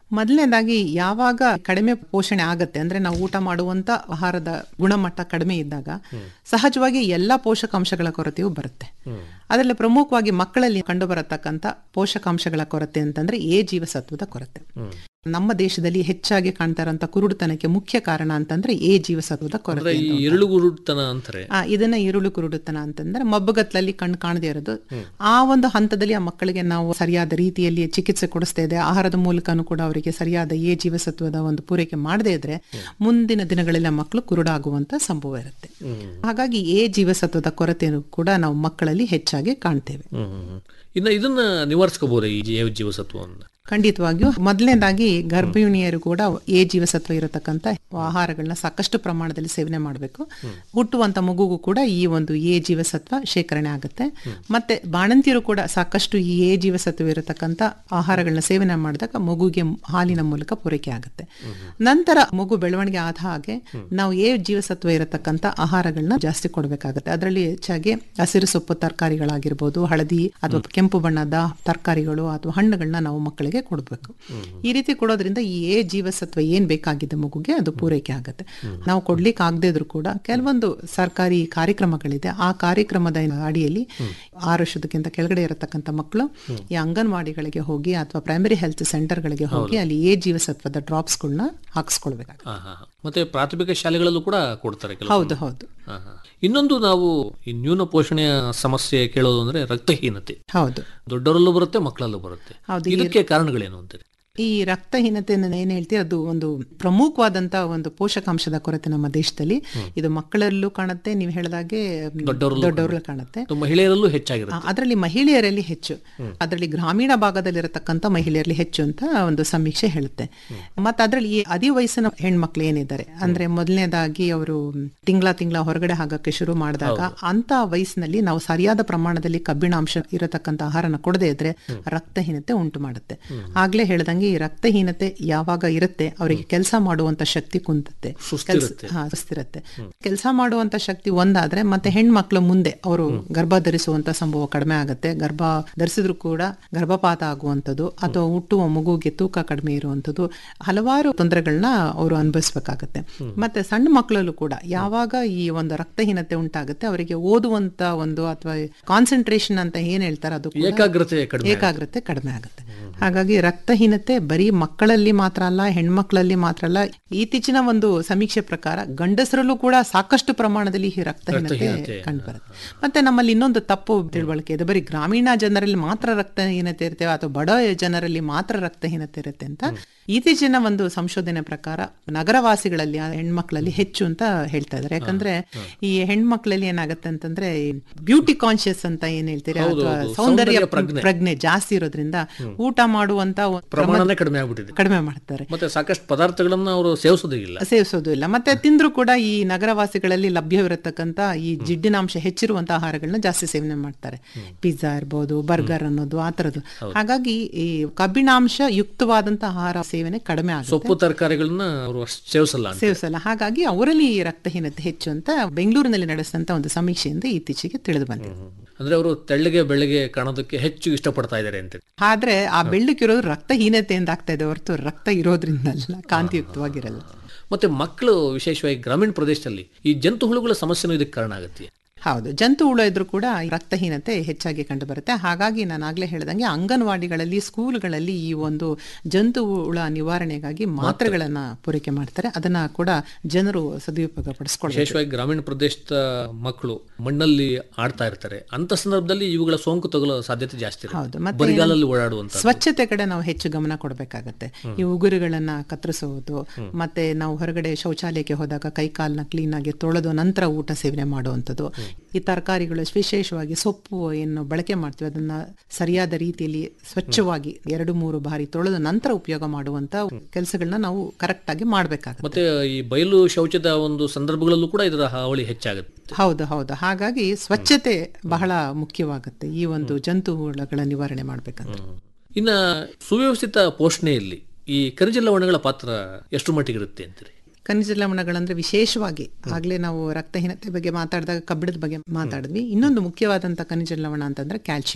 ಮೊದಲನೇದಾಗಿ ಯಾವಾಗ ಕಡಿಮೆ ಪೋಷಣೆ ಆಗತ್ತೆ ಅಂದ್ರೆ ನಾವು ಊಟ ಮಾಡುವಂತ ಆಹಾರದ ಗುಣಮಟ್ಟ ಕಡಿಮೆ ಇದ್ದಾಗ ಸಹಜವಾಗಿ ಎಲ್ಲಾ ಪೋಷಕಾಂಶಗಳ ಕೊರತೆಯೂ ಬರುತ್ತೆ ಅದರಲ್ಲಿ ಪ್ರಮುಖವಾಗಿ ಮಕ್ಕಳಲ್ಲಿ ಕಂಡು ಬರತಕ್ಕಂತ ಪೋಷಕಾಂಶಗಳ ಕೊರತೆ ಅಂತಂದ್ರೆ ಎ ಜೀವಸತ್ವದ ಕೊರತೆ ನಮ್ಮ ದೇಶದಲ್ಲಿ ಹೆಚ್ಚಾಗಿ ಕಾಣ್ತಾ ಇರೋಂಥ ಕುರುಡುತನಕ್ಕೆ ಮುಖ್ಯ ಕಾರಣ ಅಂತಂದ್ರೆ ಎ ಜೀವಸತ್ವದ ಅಂದ್ರೆ ಕೊರತೆ ಈ ಅಂತ. ಎರಳುಗುರುಡ್ತನ ಅಂತಾರೆ ಆ, ಇದನ್ನ ಈರುಳ್ಳು ಕುರುಡುತನ ಅಂತಂದ್ರೆ ಮಬ್ಬಗತ್ಲಲ್ಲಿ ಕಣ್ಣು ಕಾಣದೇ ಇರೋದು ಆ ಒಂದು ಹಂತದಲ್ಲಿ ಆ ಮಕ್ಕಳಿಗೆ ನಾವು ಸರಿಯಾದ ರೀತಿಯಲ್ಲಿ ಚಿಕಿತ್ಸೆ ಕೊಡಿಸ್ತಾ ಇದೆ ಆಹಾರದ ಮೂಲಕನೂ ಕೂಡ ಅವರಿಗೆ ಸರಿಯಾದ ಎ ಜೀವಸತ್ವದ ಒಂದು ಪೂರೈಕೆ ಮಾಡದೇ ಇದ್ರೆ ಮುಂದಿನ ದಿನಗಳಲ್ಲಿ ಆ ಮಕ್ಕಳು ಕುರುಡಾಗುವಂತ ಸಂಭವ ಇರುತ್ತೆ ಹಾಗಾಗಿ ಎ ಜೀವಸತ್ವದ ಕೊರತೆಯನ್ನು ಕೂಡ ನಾವು ಮಕ್ಕಳಲ್ಲಿ ಹೆಚ್ಚಾಗಿ ಕಾಣ್ತೇವೆ ಹ್ಮ್ ಹ್ಮ್ ಹ್ಮ್. ಇನ್ನ ಇದನ್ನ ನಿವಾರಿಸ್ಕೋಬಹುದು ಈ ಜೀವ ಜೀವಸತ್ವವನ್ನು ಖಂಡಿತವಾಗಿಯೂ ಮೊದಲನೇದಾಗಿ ಗರ್ಭಿಣಿಯರು ಕೂಡ ಎ ಜೀವಸತ್ವ ಇರತಕ್ಕಂತ ಆಹಾರಗಳನ್ನ ಸಾಕಷ್ಟು ಪ್ರಮಾಣದಲ್ಲಿ ಸೇವನೆ ಮಾಡಬೇಕು ಹುಟ್ಟುವಂತ ಮಗುಗೂ ಕೂಡ ಈ ಒಂದು ಎ ಜೀವಸತ್ವ ಶೇಖರಣೆ ಆಗುತ್ತೆ ಮತ್ತೆ ಬಾಣಂತಿಯರು ಕೂಡ ಸಾಕಷ್ಟು ಈ ಎ ಜೀವಸತ್ವ ಇರತಕ್ಕಂತ ಆಹಾರಗಳನ್ನ ಸೇವನೆ ಮಾಡಿದಾಗ ಮಗುಗೆ ಹಾಲಿನ ಮೂಲಕ ಪೂರೈಕೆ ಆಗುತ್ತೆ ನಂತರ ಮಗು ಬೆಳವಣಿಗೆ ಆದ ಹಾಗೆ ನಾವು ಎ ಜೀವಸತ್ವ ಇರತಕ್ಕಂತ ಆಹಾರಗಳನ್ನ ಜಾಸ್ತಿ ಕೊಡಬೇಕಾಗುತ್ತೆ ಅದರಲ್ಲಿ ಹೆಚ್ಚಾಗಿ ಹಸಿರು ಸೊಪ್ಪು ತರಕಾರಿಗಳಾಗಿರ್ಬೋದು ಹಳದಿ ಅಥವಾ ಕೆಂಪು ಬಣ್ಣದ ತರಕಾರಿಗಳು ಅಥವಾ ಹಣ್ಣುಗಳನ್ನ ನಾವು ಮಕ್ಕಳಿಗೆ ಕೊಡಬೇಕು ಈ ರೀತಿ ಕೊಡೋದ್ರಿಂದ ಈ ಎ ಜೀವಸತ್ವ ಏನ್ ಬೇಕಾಗಿದೆ ಮಗುಗೆ ಅದು ಪೂರೈಕೆ ಆಗುತ್ತೆ ನಾವು ಕೊಡ್ಲಿಕ್ಕೆ ಆಗದೇ ಇದ್ರು ಕೂಡ ಕೆಲವೊಂದು ಸರ್ಕಾರಿ ಕಾರ್ಯಕ್ರಮಗಳಿದೆ ಆ ಕಾರ್ಯಕ್ರಮದ ಅಡಿಯಲ್ಲಿ ಆರು ವರ್ಷದಕ್ಕಿಂತ ಕೆಳಗಡೆ ಇರತಕ್ಕಂಥ ಮಕ್ಕಳು ಈ ಅಂಗನವಾಡಿಗಳಿಗೆ ಹೋಗಿ ಅಥವಾ ಪ್ರೈಮರಿ ಹೆಲ್ತ್ ಸೆಂಟರ್ಗಳಿಗೆ ಹೋಗಿ ಅಲ್ಲಿ ಎ ಜೀವಸತ್ವದ ಡ್ರಾಪ್ಸ್ಗಳನ್ನ ಹಾಕಿಸ್ಕೊಳ್ಬೇಕಾಗುತ್ತೆ ಹಾ, ಹಾ, ಹಾ. ಮತ್ತೆ ಪ್ರಾಥಮಿಕ ಶಾಲೆಗಳಲ್ಲೂ ಕೂಡ ಕೊಡ್ತಾರೆ ಕೆಲವು ಹೌದು ಹೌದು ಹಾ, ಹಾ. ಇನ್ನೊಂದು ನಾವು ಈ ನ್ಯೂನ ಪೋಷಣೆಯ ಸಮಸ್ಯೆ ಕೇಳೋದು ಅಂದ್ರೆ ರಕ್ತಹೀನತೆ ಹೌದು ದೊಡ್ಡವರಲ್ಲೂ ಬರುತ್ತೆ ಮಕ್ಕಳಲ್ಲೂ ಬರುತ್ತೆ ಹೌದು, ಈ- ಇದಕ್ಕೆ ಕಾರಣಗಳೇನು ಅಂತೀರಿ ಈ ರಕ್ತಹೀನತೆ ಏನ್ ಹೇಳ್ತೀವಿ ಅದು ಒಂದು ಪ್ರಮುಖವಾದಂತ ಒಂದು ಪೋಷಕಾಂಶದ ಕೊರತೆ ನಮ್ಮ ದೇಶದಲ್ಲಿ ಇದು ಮಕ್ಕಳಲ್ಲೂ ಕಾಣುತ್ತೆ ನೀವು ಹೇಳಿದಾಗೆ ದೊಡ್ಡವರಲ್ಲೂ ದೊಡ್ಡವರಲ್ಲೂ ಕಾಣುತ್ತೆ ಮತ್ತು ಮಹಿಳೆಯರಲ್ಲೂ ಹೆಚ್ಚಾಗಿರುತ್ತೆ ಅದರಲ್ಲಿ ಮಹಿಳೆಯರಲ್ಲಿ ಹೆಚ್ಚು ಅದರಲ್ಲಿ ಗ್ರಾಮೀಣ ಭಾಗದಲ್ಲಿರತಕ್ಕಂಥ ಮಹಿಳೆಯರಲ್ಲಿ ಹೆಚ್ಚು ಅಂತ ಒಂದು ಸಮೀಕ್ಷೆ ಹೇಳುತ್ತೆ ಮತ್ತೆ ಅದರಲ್ಲಿ ಈ ಅದಿ ವಯಸ್ಸಿನ ಹೆಣ್ಮಕ್ಳು ಏನಿದ್ದಾರೆ ಅಂದ್ರೆ ಮೊದಲನೇದಾಗಿ ಅವರು ತಿಂಗಳ ತಿಂಗಳ ಹೊರಗಡೆ ಆಗಕ್ಕೆ ಶುರು ಮಾಡಿದಾಗ ಅಂತ ವಯಸ್ಸಿನಲ್ಲಿ ನಾವು ಸರಿಯಾದ ಪ್ರಮಾಣದಲ್ಲಿ ಕಬ್ಬಿಣಾಂಶ ಇರತಕ್ಕಂಥ ಆಹಾರನ ಕೊಡದೇ ಇದ್ರೆ ರಕ್ತಹೀನತೆ ಉಂಟು ಮಾಡುತ್ತೆ ಆಗ್ಲೇ ಹೇಳ್ದಂಗೆ ಈ ರಕ್ತಹೀನತೆ ಯಾವಾಗ ಇರುತ್ತೆ ಅವರಿಗೆ ಕೆಲಸ ಮಾಡುವಂತ ಶಕ್ತಿ ಕುಂತತ್ತೆ ಸುಸ್ತಿರುತ್ತೆ. ಹಾ ಸುಸ್ತಿರುತ್ತೆ ಕೆಲಸ ಮಾಡುವಂತ ಶಕ್ತಿ ಒಂದಾದ್ರೆ ಮತ್ತೆ ಹೆಣ್ಮಕ್ಳು ಮುಂದೆ ಅವರು ಗರ್ಭ ಧರಿಸುವಂತ ಸಂಭವ ಕಡಿಮೆ ಆಗುತ್ತೆ ಗರ್ಭ ಧರಿಸಿದ್ರು ಕೂಡ ಗರ್ಭಪಾತ ಆಗುವಂಥದ್ದು ಅಥವಾ ಹುಟ್ಟುವ ಮಗುಗೆ ತೂಕ ಕಡಿಮೆ ಇರುವಂಥದ್ದು ಹಲವಾರು ತೊಂದರೆಗಳನ್ನ ಅವರು ಅನುಭವಿಸ್ಬೇಕಾಗತ್ತೆ ಮತ್ತೆ ಸಣ್ಣ ಮಕ್ಕಳಲ್ಲೂ ಕೂಡ ಯಾವಾಗ ಈ ಒಂದು ರಕ್ತಹೀನತೆ ಉಂಟಾಗುತ್ತೆ ಅವರಿಗೆ ಓದುವಂತ ಒಂದು ಅಥವಾ ಕಾನ್ಸಂಟ್ರೇಷನ್ ಅಂತ ಏನ್ ಹೇಳ್ತಾರೆ ಅದು ಕೂಡ ಏಕಾಗ್ರತೆ ಕಡಿಮೆ ಏಕಾಗ್ರತೆ ಕಡಿಮೆ ಆಗುತ್ತೆ ಹಾಗಾಗಿ ರಕ್ತಹೀನತೆ ಬರೀ ಮಕ್ಕಳಲ್ಲಿ ಮಾತ್ರ ಅಲ್ಲ ಹೆಣ್ಮಕ್ಳಲ್ಲಿ ಮಾತ್ರ ಅಲ್ಲ ಇತ್ತೀಚಿನ ಒಂದು ಸಮೀಕ್ಷೆ ಪ್ರಕಾರ ಗಂಡಸರಲ್ಲೂ ಕೂಡ ಸಾಕಷ್ಟು ಪ್ರಮಾಣದಲ್ಲಿ ಈ ರಕ್ತಹೀನತೆ ರಕ್ತಹೀನತೆ, ಕಂಡುಬರುತ್ತೆ ಮತ್ತೆ ನಮ್ಮಲ್ಲಿ ಇನ್ನೊಂದು ತಪ್ಪು ತಿಳುವಳಿಕೆ ಇದೆ ಬರೀ ಗ್ರಾಮೀಣ ಜನರಲ್ಲಿ ಮಾತ್ರ ರಕ್ತಹೀನತೆ ಇರ್ತೇವೆ ಅಥವಾ ಬಡ ಜನರಲ್ಲಿ ಮಾತ್ರ ರಕ್ತಹೀನತೆ ಇರುತ್ತೆ ಅಂತ ಇತ್ತೀಚಿನ ಒಂದು ಸಂಶೋಧನೆ ಪ್ರಕಾರ ನಗರವಾಸಿಗಳಲ್ಲಿ ಆ ಹೆಣ್ಮಕ್ಳಲ್ಲಿ ಹೆಚ್ಚು ಅಂತ ಹೇಳ್ತಾ ಇದ್ದಾರೆ ಯಾಕಂದ್ರೆ ಈ ಹೆಣ್ಮಕ್ಳಲ್ಲಿ ಏನಾಗುತ್ತೆ ಅಂತಂದ್ರೆ ಬ್ಯೂಟಿ ಕಾನ್ಶಿಯಸ್ ಅಂತ ಏನ್ ಹೇಳ್ತೀರಿ ಹೌದು, ಅಥವಾ ಹೌದು. ಸೌಂದರ್ಯ ಸೌಂದರ್ಯ ಪ್ರಜ್ಞೆ. ಪ್ರಜ್ಞೆ ಜಾಸ್ತಿ ಇರೋದ್ರಿಂದ ಊಟ ಮಾಡುವಂತ ಒಂದು ಪ್ರಮಾಣನೇ ಕಡಿಮೆ ಆಗ್ಬಿಟ್ಟಿದೆ ಕಡಿಮೆ ಮಾಡ್ತಾರೆ ಮತ್ತೆ ಸಾಕಷ್ಟು ಪದಾರ್ಥಗಳನ್ನ ಅವರು ಸೇವಿಸೋದೇ ಇಲ್ಲ ಸೇವಿಸೋದು ಇಲ್ಲ ಮತ್ತೆ ತಿಂದ್ರು ಕೂಡ ಈ ನಗರವಾಸಿಗಳಲ್ಲಿ ಲಭ್ಯವಿರತಕ್ಕಂತ ಈ ಜಿಡ್ಡಿನಾಂಶ ಹೆಚ್ಚಿರುವಂತ ಆಹಾರಗಳನ್ನ ಜಾಸ್ತಿ ಸೇವನೆ ಮಾಡ್ತಾರೆ ಪಿಜ್ಜಾ ಇರ್ಬೋದು ಬರ್ಗರ್ ಅನ್ನೋದು ಆ ತರದ್ದು ಹಾಗಾಗಿ ಈ ಕಬ್ಬಿಣಾಂಶ ಯುಕ್ತವಾದಂತ ಆಹಾರ ಸೇವನೆ ಕಡಿಮೆ ಆಗುತ್ತೆ ಸೊಪ್ಪು ತರಕಾರಿಗಳನ್ನ ಅವರು ಅಷ್ಟು ಸೇವಿಸಲ್ಲ ಅಂತ. ಸೇವಿಸಲ್ಲ ಹಾಗಾಗಿ ಅವರಲ್ಲಿ ಈ ರಕ್ತಹೀನತೆ ಹೆಚ್ಚು ಅಂತ ಬೆಂಗಳೂರಿನಲ್ಲಿ ನಡೆಸಿದಂತ ಒಂದು ಸಮೀಕ್ಷೆಯಿಂದ ಇತ್ತೀಚೆಗೆ ತಿಳಿದು ಬಂದಿದೆ ಅಂದ್ರೆ ಅವರು ತೆಳ್ಳಗೆ ಬೆಳ್ಳಗೆ ಕಾಣೋದಕ್ಕೆ ಹೆಚ್ಚು ಇಷ್ಟಪಡ್ತಾ ಇದ್ದಾರೆ ಅಂತ ಆದ್ರೆ ಆ ಬೆಳ್ಳಕ್ಕಿರೋದು ರಕ್ತಹೀನತೆಯಿಂದ ಆಗ್ತಾ ಇದೆ ಹೊರತು ರಕ್ತ ಇರೋದ್ರಿಂದಲ್ಲ ಕಾಂತಿಯುಕ್ತವಾಗಿರಲ್ಲ ಮತ್ತೆ ಮಕ್ಕಳು ವಿಶೇಷವಾಗಿ ಗ್ರಾಮೀಣ ಪ್ರದೇಶದಲ್ಲಿ ಈ ಜಂತು ಹುಳುಗಳ ಸಮಸ್ಯೆನೂ ಇದಕ್ಕೆ ಕಾರಣ ಆಗುತ್ತೆ ಹೌದು ಜಂತು ಹುಳ ಇದ್ರೂ ಕೂಡ ಈ ರಕ್ತಹೀನತೆ ಹೆಚ್ಚಾಗಿ ಕಂಡು ಬರುತ್ತೆ ಹಾಗಾಗಿ ನಾನು ಆಗ್ಲೇ ಹೇಳ್ದಂಗೆ ಅಂಗನವಾಡಿಗಳಲ್ಲಿ ಸ್ಕೂಲ್ಗಳಲ್ಲಿ ಈ ಒಂದು ಜಂತು ಹುಳ ನಿವಾರಣೆಗಾಗಿ ಮಾತ್ರೆಗಳನ್ನ ಪೂರೈಕೆ ಮಾಡ್ತಾರೆ ಅದನ್ನ ಕೂಡ ಜನರು ಸದುಪಯೋಗ ಪಡಿಸ್ಕೊಳ್ಬೇಕು ವಿಶೇಷವಾಗಿ ಗ್ರಾಮೀಣ ಪ್ರದೇಶದ ಮಕ್ಕಳು ಮಣ್ಣಲ್ಲಿ ಆಡ್ತಾ ಇರ್ತಾರೆ ಅಂತ ಸಂದರ್ಭದಲ್ಲಿ ಇವುಗಳ ಸೋಂಕು ತಗುಲೋ ಸಾಧ್ಯತೆ ಜಾಸ್ತಿ ಹೌದು, ಇರುತ್ತೆ ಮತ್ತೆ ಬರಿಗಾಲಲ್ಲಿ ಓಡಾಡುವಂತ ಸ್ವಚ್ಛತೆ ಕಡೆ ನಾವು ಹೆಚ್ಚು ಗಮನ ಕೊಡಬೇಕಾಗತ್ತೆ ಈ ಉಗುರುಗಳನ್ನ ಕತ್ತರಿಸುವುದು ಮತ್ತೆ ನಾವು ಹೊರಗಡೆ ಶೌಚಾಲಯಕ್ಕೆ ಹೋದಾಗ ಕೈ ಕಾಲನ್ನ ಕ್ಲೀನ್ ಆಗಿ ತೊಳೆದು ನಂತರ ಊಟ ಸೇವನೆ ಮಾಡುವಂಥದ್ದು ಈ ತರಕಾರಿಗಳು ವಿಶೇಷವಾಗಿ ಸೊಪ್ಪು ಏನು ಬಳಕೆ ಮಾಡ್ತೀವಿ ಅದನ್ನ ಸರಿಯಾದ ರೀತಿಯಲ್ಲಿ ಸ್ವಚ್ಛವಾಗಿ ಎರಡು ಮೂರು ಬಾರಿ ತೊಳೆದು ನಂತರ ಉಪಯೋಗ ಮಾಡುವಂತ ಕೆಲಸಗಳನ್ನ ನಾವು ಕರೆಕ್ಟ್ ಆಗಿ ಮಾಡ್ಬೇಕಾಗುತ್ತೆ ಮತ್ತೆ ಈ ಬಯಲು ಶೌಚದ ಒಂದು ಸಂದರ್ಭಗಳಲ್ಲೂ ಕೂಡ ಇದರ ಹಾವಳಿ ಹೆಚ್ಚಾಗುತ್ತೆ ಹೌದು ಹೌದು ಹಾಗಾಗಿ ಸ್ವಚ್ಛತೆ ಬಹಳ ಮುಖ್ಯವಾಗುತ್ತೆ ಈ ಒಂದು ಜಂತು ಹುಳಗಳ ನಿವಾರಣೆ ಮಾಡ್ಬೇಕಂತ ಇನ್ನ ಸುವ್ಯವಸ್ಥಿತ ಪೋಷಣೆಯಲ್ಲಿ ಈ ಕರಿಜ ಲವಣಗಳ ಪಾತ್ರ ಎಷ್ಟು ಮಟ್ಟಿಗೆ ಇರುತ್ತೆ ಅಂತೀರಿ ಖನಿಜ ಲವಣಗಳಂದ್ರೆ ವಿಶೇಷವಾಗಿ ಆಗ್ಲೇ ನಾವು ರಕ್ತಹೀನತೆ ಬಗ್ಗೆ ಮಾತಾಡಿದಾಗ ಕಬ್ಬಿಣದ ಬಗ್ಗೆ ಮಾತಾಡಿದ್ವಿ ಇನ್ನೊಂದು ಮುಖ್ಯವಾದಂತ ಖನಿಜ ಲವಣ ಅಂತಂದ್ರೆ ಕ್ಯಾಲ್ಸಿಯಂ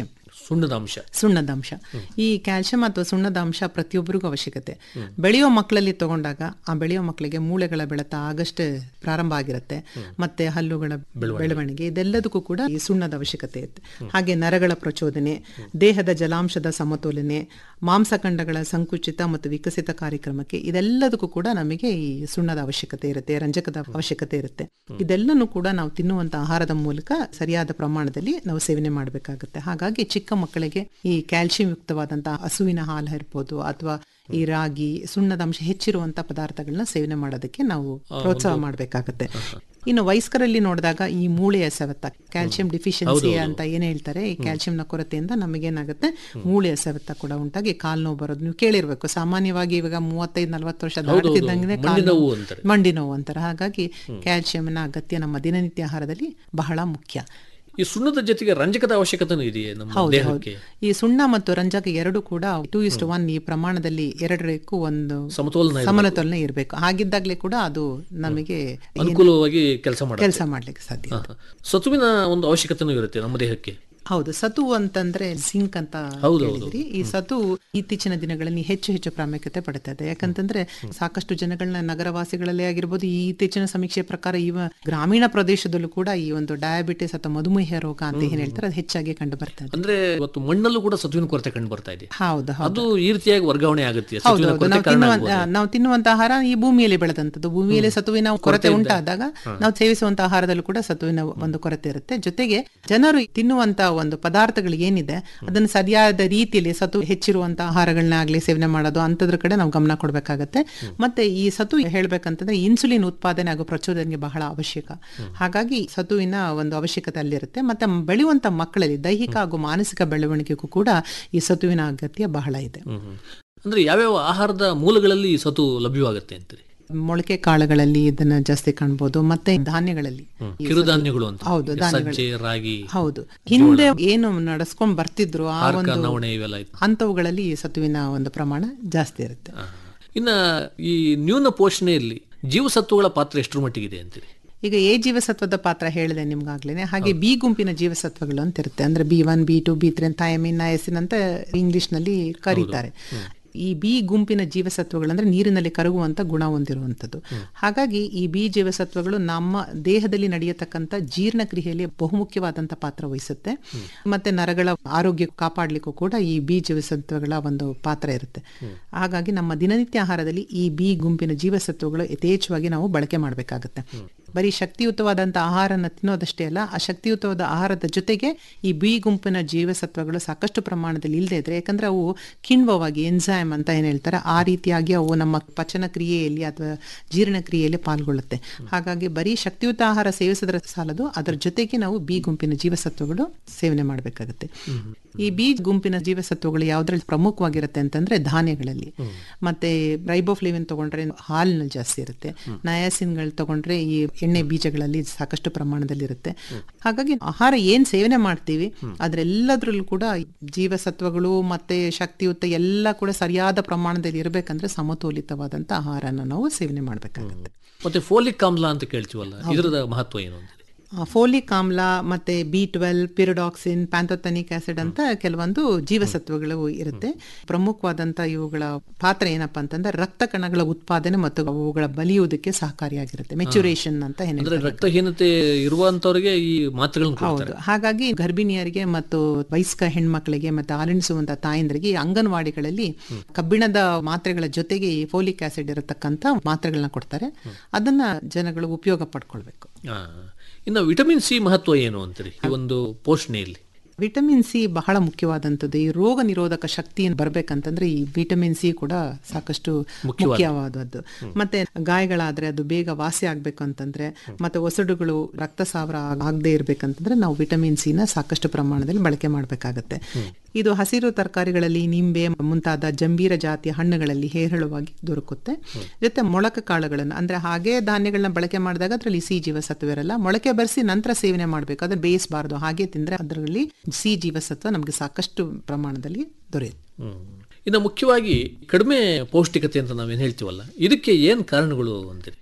ಸುಣ್ಣದ ಅಂಶ ಸುಣ್ಣದ ಅಂಶ ಈ ಕ್ಯಾಲ್ಸಿಯಂ ಅಥವಾ ಸುಣ್ಣದ ಅಂಶ ಪ್ರತಿಯೊಬ್ಬರಿಗೂ ಅವಶ್ಯಕತೆ ಬೆಳೆಯೋ ಮಕ್ಕಳಲ್ಲಿ ತಗೊಂಡಾಗ ಆ ಬೆಳೆಯೋ ಮಕ್ಕಳಿಗೆ ಮೂಳೆಗಳ ಬೆಳೆತ ಆಗಷ್ಟೇ ಪ್ರಾರಂಭ ಆಗಿರುತ್ತೆ ಮತ್ತೆ ಹಲ್ಲುಗಳ ಬೆಳವಣಿಗೆ ಇದೆಲ್ಲದಕ್ಕೂ ಕೂಡ ಈ ಸುಣ್ಣದ ಅವಶ್ಯಕತೆ ಇರುತ್ತೆ ಹಾಗೆ ನರಗಳ ಪ್ರಚೋದನೆ ದೇಹದ ಜಲಾಂಶದ ಸಮತೋಲನೆ ಮಾಂಸಖಂಡಗಳ ಸಂಕುಚಿತ ಮತ್ತು ವಿಕಸಿತ ಕಾರ್ಯಕ್ರಮಕ್ಕೆ ಇದೆಲ್ಲದಕ್ಕೂ ಕೂಡ ನಮಗೆ ಈ ಸುಣ್ಣದ ಅವಶ್ಯಕತೆ ಇರುತ್ತೆ ರಂಜಕದ ಅವಶ್ಯಕತೆ ಇರುತ್ತೆ ಇದೆಲ್ಲನೂ ಕೂಡ ನಾವು ತಿನ್ನುವಂತ ಆಹಾರದ ಮೂಲಕ ಸರಿಯಾದ ಪ್ರಮಾಣದಲ್ಲಿ ನಾವು ಸೇವನೆ ಮಾಡಬೇಕಾಗುತ್ತೆ ಹಾಗಾಗಿ ಚಿಕ್ಕ ಮಕ್ಕಳಿಗೆ ಈ ಕ್ಯಾಲ್ಸಿಯಂ ಯುಕ್ತವಾದಂತಹ ಹಸುವಿನ ಹಾಲು ಇರ್ಬೋದು ಅಥವಾ ಈ ರಾಗಿ ಸುಣ್ಣದ ಅಂಶ ಹೆಚ್ಚಿರುವಂತ ಪದಾರ್ಥಗಳನ್ನ ಸೇವನೆ ಮಾಡೋದಕ್ಕೆ ನಾವು ಪ್ರೋತ್ಸಾಹ ಮಾಡಬೇಕಾಗತ್ತೆ ಇನ್ನು ವಯಸ್ಕರಲ್ಲಿ ನೋಡಿದಾಗ ಈ ಮೂಳೆಯ ಸವೆತ ಕ್ಯಾಲ್ಸಿಯಂ ಡಿಫಿಷಿಯನ್ಸಿ ಅಂತ ಏನ್ ಹೇಳ್ತಾರೆ ಈ ಕ್ಯಾಲ್ಸಿಯಂನ ಕೊರತೆಯಿಂದ ನಮಗೇನಾಗುತ್ತೆ ಮೂಳೆಯ ಸವೆತ ಕೂಡ ಉಂಟಾಗಿ ಕಾಲ್ ನೋವು ಬರೋದು ನೀವು ಕೇಳಿರ್ಬೇಕು ಸಾಮಾನ್ಯವಾಗಿ ಇವಾಗ ಮೂವತ್ತೈದು ನಲವತ್ತು ವರ್ಷ ದಾಟ್ತಿದ್ದಂಗೆ ಮಂಡಿ ನೋವು ಅಂತಾರೆ. ಮಂಡಿ ನೋವು ಅಂತಾರೆ ಹಾಗಾಗಿ ಕ್ಯಾಲ್ಸಿಯಂನ ಅಗತ್ಯ ನಮ್ಮ ದಿನನಿತ್ಯ ಆಹಾರದಲ್ಲಿ ಬಹಳ ಮುಖ್ಯ ಈ ಸುಣ್ಣದ ಜೊತೆಗೆ ರಂಜಕದ ಅವಶ್ಯಕತೆನೂ ಇದೆಯೇ ನಮ್ಮ ಹೌದು ಹೌದು ದೇಹಕ್ಕೆ ಈ ಸುಣ್ಣ ಮತ್ತು ರಂಜಕ ಎರಡು ಕೂಡ ಟೂ ಇಸ್ಟ್ ಒನ್ ಈ ಪ್ರಮಾಣದಲ್ಲಿ ಎರಡಕ್ಕೂ ಒಂದು ಸಮತೋಲನ ಇರ್ಬೇಕು. ಸಮತೋಲನ ಇರಬೇಕು ಹಾಗಿದ್ದಾಗಲೇ ಕೂಡ ಅದು ನಮಗೆ ಅನುಕೂಲವಾಗಿ ಕೆಲಸ ಮಾಡ ಕೆಲಸ ಮಾಡ್ಲಿಕ್ಕೆ ಸಾಧ್ಯ ಸತುವಿನ ಒಂದು ಅವಶ್ಯಕತೆನೂ ಇರುತ್ತೆ ನಮ್ಮ ದೇಹಕ್ಕೆ ಹೌದು ಸತು ಅಂತಂದ್ರೆ ಸಿಂಕ್ ಅಂತ ಹೌದು, ಹೇಳಿದ್ರಿ ಈ ಸತು ಇತ್ತೀಚಿನ ದಿನಗಳಲ್ಲಿ ಹೆಚ್ಚು ಹೆಚ್ಚು ಪ್ರಾಮುಖ್ಯತೆ ಪಡ್ತಾ ಇದೆ ಯಾಕಂತಂದ್ರೆ ಸಾಕಷ್ಟು ಜನಗಳನ್ನ ನಗರವಾಸಿಗಳಲ್ಲೇ ಆಗಿರ್ಬೋದು ಈ ಇತ್ತೀಚಿನ ಸಮೀಕ್ಷೆ ಪ್ರಕಾರ ಇವ ಗ್ರಾಮೀಣ ಪ್ರದೇಶದಲ್ಲೂ ಕೂಡ ಈ ಒಂದು ಡಯಾಬಿಟಿಸ್ ಅಥವಾ ಮಧುಮೇಹ ರೋಗ ಅಂತ ಏನ್ ಹೇಳ್ತಾರೆ ಅದು ಹೆಚ್ಚಾಗಿ ಕಂಡು ಬರ್ತಾ ಇದೆ ಅಂದ್ರೆ ಇವತ್ತು ಮಣ್ಣಲ್ಲೂ ಕೂಡ ಸತುವಿನ ಕೊರತೆ ಕಂಡು ಬರ್ತಾ ಇದೆ ಹೌದು ಹೌದು ಅದು ಈ ರೀತಿಯಾಗಿ ವರ್ಗಾವಣೆ ಆಗುತ್ತೆ ಹೌದು ಸತುವಿನ ಹೌದು ಕೊರತೆ ನಾವು ಕಾರಣ ತಿನ್ನುವಂತ ಆಗ್ಬೋದು. ನಾವು ತಿನ್ನುವಂತ ಆಹಾರ ಈ ಭೂಮಿಯಲ್ಲಿ ಬೆಳೆದಂತದ್ದು ಭೂಮಿಯಲ್ಲಿ ಸತುವಿನ ಕೊರತೆ ಉಂಟಾದಾಗ ನಾವು ಸೇವಿಸುವಂತ ಆಹಾರದಲ್ಲೂ ಕೂಡ ಸತುವಿನ ಒಂದು ಕೊರತೆ ಇರುತ್ತೆ ಜೊತೆಗೆ ಜನರು ತಿನ್ನುವಂತ ಒಂದು ಪದಾರ್ಥಗಳು ಏನಿದೆ ಅದನ್ನು ಸರಿಯಾದ ರೀತಿಯಲ್ಲಿ ಸತು ಹೆಚ್ಚಿರುವಂತ ಆಹಾರಗಳನ್ನ ಆಗ್ಲಿ ಸೇವನೆ ಮಾಡೋದು ಅಂತದ್ರ ಕಡೆ ನಾವು ಗಮನ ಕೊಡಬೇಕಾಗತ್ತೆ ಮತ್ತೆ ಈ ಸತು ಹೇಳ್ಬೇಕಂತಂದ್ರೆ ಇನ್ಸುಲಿನ್ ಉತ್ಪಾದನೆ ಹಾಗೂ ಪ್ರಚೋದನೆಗೆ ಬಹಳ ಅವಶ್ಯಕ ಹಾಗಾಗಿ ಸತುವಿನ ಒಂದು ಅವಶ್ಯಕತೆ ಅಲ್ಲಿರುತ್ತೆ ಮತ್ತೆ ಬೆಳೆಯುವಂತ ಮಕ್ಕಳಲ್ಲಿ ದೈಹಿಕ ಹಾಗೂ ಮಾನಸಿಕ ಬೆಳವಣಿಗೆಗೂ ಕೂಡ ಈ ಸತುವಿನ ಅಗತ್ಯ ಬಹಳ ಇದೆ ಹ್ಮ್, ಹ್ಮ್. ಅಂದ್ರೆ ಯಾವ್ಯಾವ ಆಹಾರದ ಮೂಲಗಳಲ್ಲಿ ಈ ಸತು ಲಭ್ಯವಾಗುತ್ತೆ ಅಂತೀರಿ ಮೊಳಕೆ ಕಾಳುಗಳಲ್ಲಿ ಇದನ್ನ ಜಾಸ್ತಿ ಕಾಣ್ಬೋದು ಮತ್ತೆ ಧಾನ್ಯಗಳಲ್ಲಿ ಈ ಕಿರುಧಾನ್ಯಗಳು ಅಂತ ಹೌದು ಧಾನ್ಯಗಳು ಸಜ್ಜೆ ರಾಗಿ ಹೌದು ಹಿಂದೆ ಏನು ನಡೆಸ್ಕೊಂಡ್ ಬರ್ತಿದ್ರು ಆ ಹಾರ್ಕ ಒಂದು ನವಣೆ ಇವೆಲ್ಲ ಇತ್ತು ಅಂತವುಗಳಲ್ಲಿ ಈ ಸತುವಿನ ಒಂದು ಪ್ರಮಾಣ ಜಾಸ್ತಿ ಇರುತ್ತೆ ಆ. ಇನ್ನ ಈ ನ್ಯೂನ ಪೋಷಣೆಯಲ್ಲಿ ಜೀವಸತ್ವಗಳ ಪಾತ್ರ ಎಷ್ಟರ ಮಟ್ಟಿಗಿದೆ ಅಂತೀರಿ ಈಗ ಎ ಜೀವಸತ್ವದ ಪಾತ್ರ ಹೇಳಿದೆ ನಿಮ್ಗಾಗ್ಲೇನೆ ಹಾಗೆ ಬಿ ಗುಂಪಿನ ಜೀವಸತ್ವಗಳು ಅಂತ ಇರುತ್ತೆ ಅಂದ್ರೆ B one B two B three thiamine niacin ಅಂತ ಇಂಗ್ಲಿಷ್ ನಲ್ಲಿ ಕರೀತಾರೆ ಈ ಬಿ ಗುಂಪಿನ ಜೀವಸತ್ವಗಳು ಅಂದ್ರೆ ನೀರಿನಲ್ಲಿ ಕರಗುವಂತ ಗುಣ ಹೊಂದಿರುವಂತದ್ದು ಹಾಗಾಗಿ ಈ ಬಿ ಜೀವಸತ್ವಗಳು ನಮ್ಮ ದೇಹದಲ್ಲಿ ನಡೆಯತಕ್ಕಂತ ಜೀರ್ಣಕ್ರಿಯೆಯಲ್ಲಿ ಬಹುಮುಖ್ಯವಾದಂತ ಪಾತ್ರ ವಹಿಸುತ್ತೆ ಮತ್ತೆ ನರಗಳ ಆರೋಗ್ಯ ಕಾಪಾಡ್ಲಿಕ್ಕೂ ಕೂಡ ಈ ಬಿ ಜೀವಸತ್ವಗಳ ಒಂದು ಪಾತ್ರ ಇರುತ್ತೆ ಹಾಗಾಗಿ ನಮ್ಮ ದಿನನಿತ್ಯ ಆಹಾರದಲ್ಲಿ ಈ ಬಿ ಗುಂಪಿನ ಜೀವಸತ್ವಗಳು ಯಥೇಚ್ಛವಾಗಿ ನಾವು ಬಳಕೆ ಮಾಡಬೇಕಾಗುತ್ತೆ ಬರೀ ಶಕ್ತಿಯುತವಾದಂಥ ಆಹಾರನ ತಿನ್ನೋದಷ್ಟೇ ಅಲ್ಲ ಆ ಶಕ್ತಿಯುತವಾದ ಆಹಾರದ ಜೊತೆಗೆ ಈ ಬಿ ಗುಂಪಿನ ಜೀವಸತ್ವಗಳು ಸಾಕಷ್ಟು ಪ್ರಮಾಣದಲ್ಲಿ ಇಲ್ಲದೆ ಇದ್ರೆ ಯಾಕಂದ್ರೆ ಅವು ಕಿಣ್ವವಾಗಿ ಎನ್ಸೈಮ್ ಅಂತ ಏನ್ ಹೇಳ್ತಾರೆ ಆ ರೀತಿಯಾಗಿ ಅವು ನಮ್ಮ ಪಚನ ಕ್ರಿಯೆಯಲ್ಲಿ ಅಥವಾ ಜೀರ್ಣಕ್ರಿಯೆಯಲ್ಲಿ ಪಾಲ್ಗೊಳ್ಳುತ್ತೆ ಹಾಗಾಗಿ ಬರೀ ಶಕ್ತಿಯುತ ಆಹಾರ ಸೇವಿಸಿದ್ರೆ ಸಾಲದು ಅದರ ಜೊತೆಗೆ ನಾವು ಬಿ ಗುಂಪಿನ ಜೀವಸತ್ವಗಳು ಸೇವನೆ ಮಾಡಬೇಕಾಗುತ್ತೆ ಈ ಬಿ ಗುಂಪಿನ ಜೀವಸತ್ವಗಳು ಯಾವ್ದ್ರಲ್ಲಿ ಪ್ರಮುಖವಾಗಿರುತ್ತೆ ಅಂತಂದ್ರೆ ಧಾನ್ಯಗಳಲ್ಲಿ ಮತ್ತೆ ರೈಬೋಫ್ಲೇವಿನ್ ತಗೊಂಡ್ರೆ ಹಾಲಿನಲ್ಲಿ ಜಾಸ್ತಿ ಇರುತ್ತೆ ನಯಾಸಿನ್ಗಳು ತಗೊಂಡ್ರೆ ಈ ಎಣ್ಣೆ ಬೀಜಗಳಲ್ಲಿ ಸಾಕಷ್ಟು ಪ್ರಮಾಣದಲ್ಲಿ ಇರುತ್ತೆ ಹಾಗಾಗಿ ಆಹಾರ ಏನ್ ಸೇವನೆ ಮಾಡ್ತೀವಿ ಅದ್ರೆಲ್ಲದ್ರಲ್ಲೂ ಕೂಡ ಜೀವಸತ್ವಗಳು ಮತ್ತೆ ಶಕ್ತಿಯುತ ಎಲ್ಲ ಕೂಡ ಸರಿಯಾದ ಪ್ರಮಾಣದಲ್ಲಿ ಇರಬೇಕಂದ್ರೆ ಸಮತೋಲಿತವಾದಂತ ಆಹಾರನ ನಾವು ಸೇವನೆ ಮಾಡಬೇಕಾಗುತ್ತೆ ಮತ್ತೆ ಫೋಲಿಕ್ ಆಮ್ಲ ಅಂತ ಕೇಳ್ತೀವಲ್ಲ ಇದರದ ಮಹತ್ವ ಏನು ಅಂತೀರಿ ಫೋಲಿಕ್ ಆಮ್ಲ ಮತ್ತೆ B twelve pyridoxine pantothenic acid ಅಂತ ಕೆಲವೊಂದು ಜೀವಸತ್ವಗಳು ಇರುತ್ತೆ ಪ್ರಮುಖವಾದಂತ ಇವುಗಳ ಪಾತ್ರ ಏನಪ್ಪಾ ಅಂತಂದ್ರೆ ರಕ್ತ ಕಣಗಳ ಉತ್ಪಾದನೆ ಮತ್ತು ಅವುಗಳ ಬಲಿಯುವುದಕ್ಕೆ ಸಹಕಾರಿಯಾಗಿರುತ್ತೆ ಮೆಚುರೇಷನ್ ಅಂತ ಏನ್ ಅಂದ್ರೆ ಹೇಳ್ತಾರೆ. ರಕ್ತಹೀನತೆ ಇರುವಂತವರಿಗೆ ಈ ಮಾತ್ರೆಗಳನ್ನ ಕೊಡ್ತಾರೆ ಹೌದು ಹಾಗಾಗಿ ಗರ್ಭಿಣಿಯರಿಗೆ ಮತ್ತು ವಯಸ್ಕ ಹೆಣ್ಮಕ್ಳಿಗೆ ಮತ್ತೆ ಹಾಲಿಣಿಸುವಂತ ತಾಯಂದ್ರಿಗೆ ಈ ಅಂಗನವಾಡಿಗಳಲ್ಲಿ ಕಬ್ಬಿಣದ ಮಾತ್ರೆಗಳ ಜೊತೆಗೆ ಈ ಫೋಲಿಕ್ ಆಸಿಡ್ ಇರತಕ್ಕಂತ ಮಾತ್ರೆಗಳನ್ನ ಕೊಡ್ತಾರೆ ಅದನ್ನ ಜನಗಳು ಉಪಯೋಗ ಪಡ್ಕೊಳ್ಬೇಕು ಆ. ಇನ್ನು ವಿಟಮಿನ್ ಸಿ ಮಹತ್ವ ಏನು ಅಂತೀರಿ ಈ ಒಂದು ಪೋಷಣೆಯಲ್ಲಿ ವಿಟಮಿನ್ ಸಿ ಬಹಳ ಮುಖ್ಯವಾದಂಥದ್ದು ಈ ರೋಗ ನಿರೋಧಕ ಶಕ್ತಿಯನ್ನು ಬರ್ಬೇಕಂತಂದ್ರೆ ಈ ವಿಟಮಿನ್ ಸಿ ಕೂಡ ಸಾಕಷ್ಟು ಮುಖ್ಯವಾದದ್ದು ಮತ್ತೆ ಗಾಯಗಳಾದ್ರೆ ಅದು ಬೇಗ ವಾಸಿ ಆಗ್ಬೇಕು ಅಂತಂದ್ರೆ ಮತ್ತೆ ಒಸಡುಗಳು ರಕ್ತಸಾವರ ಆಗದೆ ಇರ್ಬೇಕಂತಂದ್ರೆ ನಾವು ವಿಟಮಿನ್ ಸಿ ನ ಸಾಕಷ್ಟು ಪ್ರಮಾಣದಲ್ಲಿ ಬಳಕೆ ಮಾಡಬೇಕಾಗತ್ತೆ ಇದು ಹಸಿರು ತರಕಾರಿಗಳಲ್ಲಿ ನಿಂಬೆ ಮುಂತಾದ ಜಂಬೀರ ಜಾತಿಯ ಹಣ್ಣುಗಳಲ್ಲಿ ಹೇರಳವಾಗಿ ದೊರಕುತ್ತೆ ಜೊತೆ ಮೊಳಕೆ ಕಾಳುಗಳನ್ನು ಅಂದ್ರೆ ಹಾಗೆ ಧಾನ್ಯಗಳನ್ನ ಬಳಕೆ ಮಾಡಿದಾಗ ಅದರಲ್ಲಿ ಸಿ ಜೀವಸತ್ವ ಇರಲ್ಲ ಮೊಳಕೆ ಬರೆಸಿ ನಂತರ ಸೇವನೆ ಮಾಡಬೇಕು ಅದನ್ನ ಬೇಯಿಸಬಾರ್ದು ಹಾಗೆ ತಿಂದ್ರೆ ಅದರಲ್ಲಿ ಸಿ ಜೀವಸತ್ವ ನಮಗೆ ಸಾಕಷ್ಟು ಪ್ರಮಾಣದಲ್ಲಿ ದೊರೆಯುತ್ತೆ ಹ್ಮ್. ಇನ್ನು ಮುಖ್ಯವಾಗಿ ಕಡಿಮೆ ಪೌಷ್ಟಿಕತೆ ಅಂತ ನಾವೇನು ಹೇಳ್ತೀವಲ್ಲ ಇದಕ್ಕೆ ಏನು ಕಾರಣಗಳು ಅಂತೀರಿ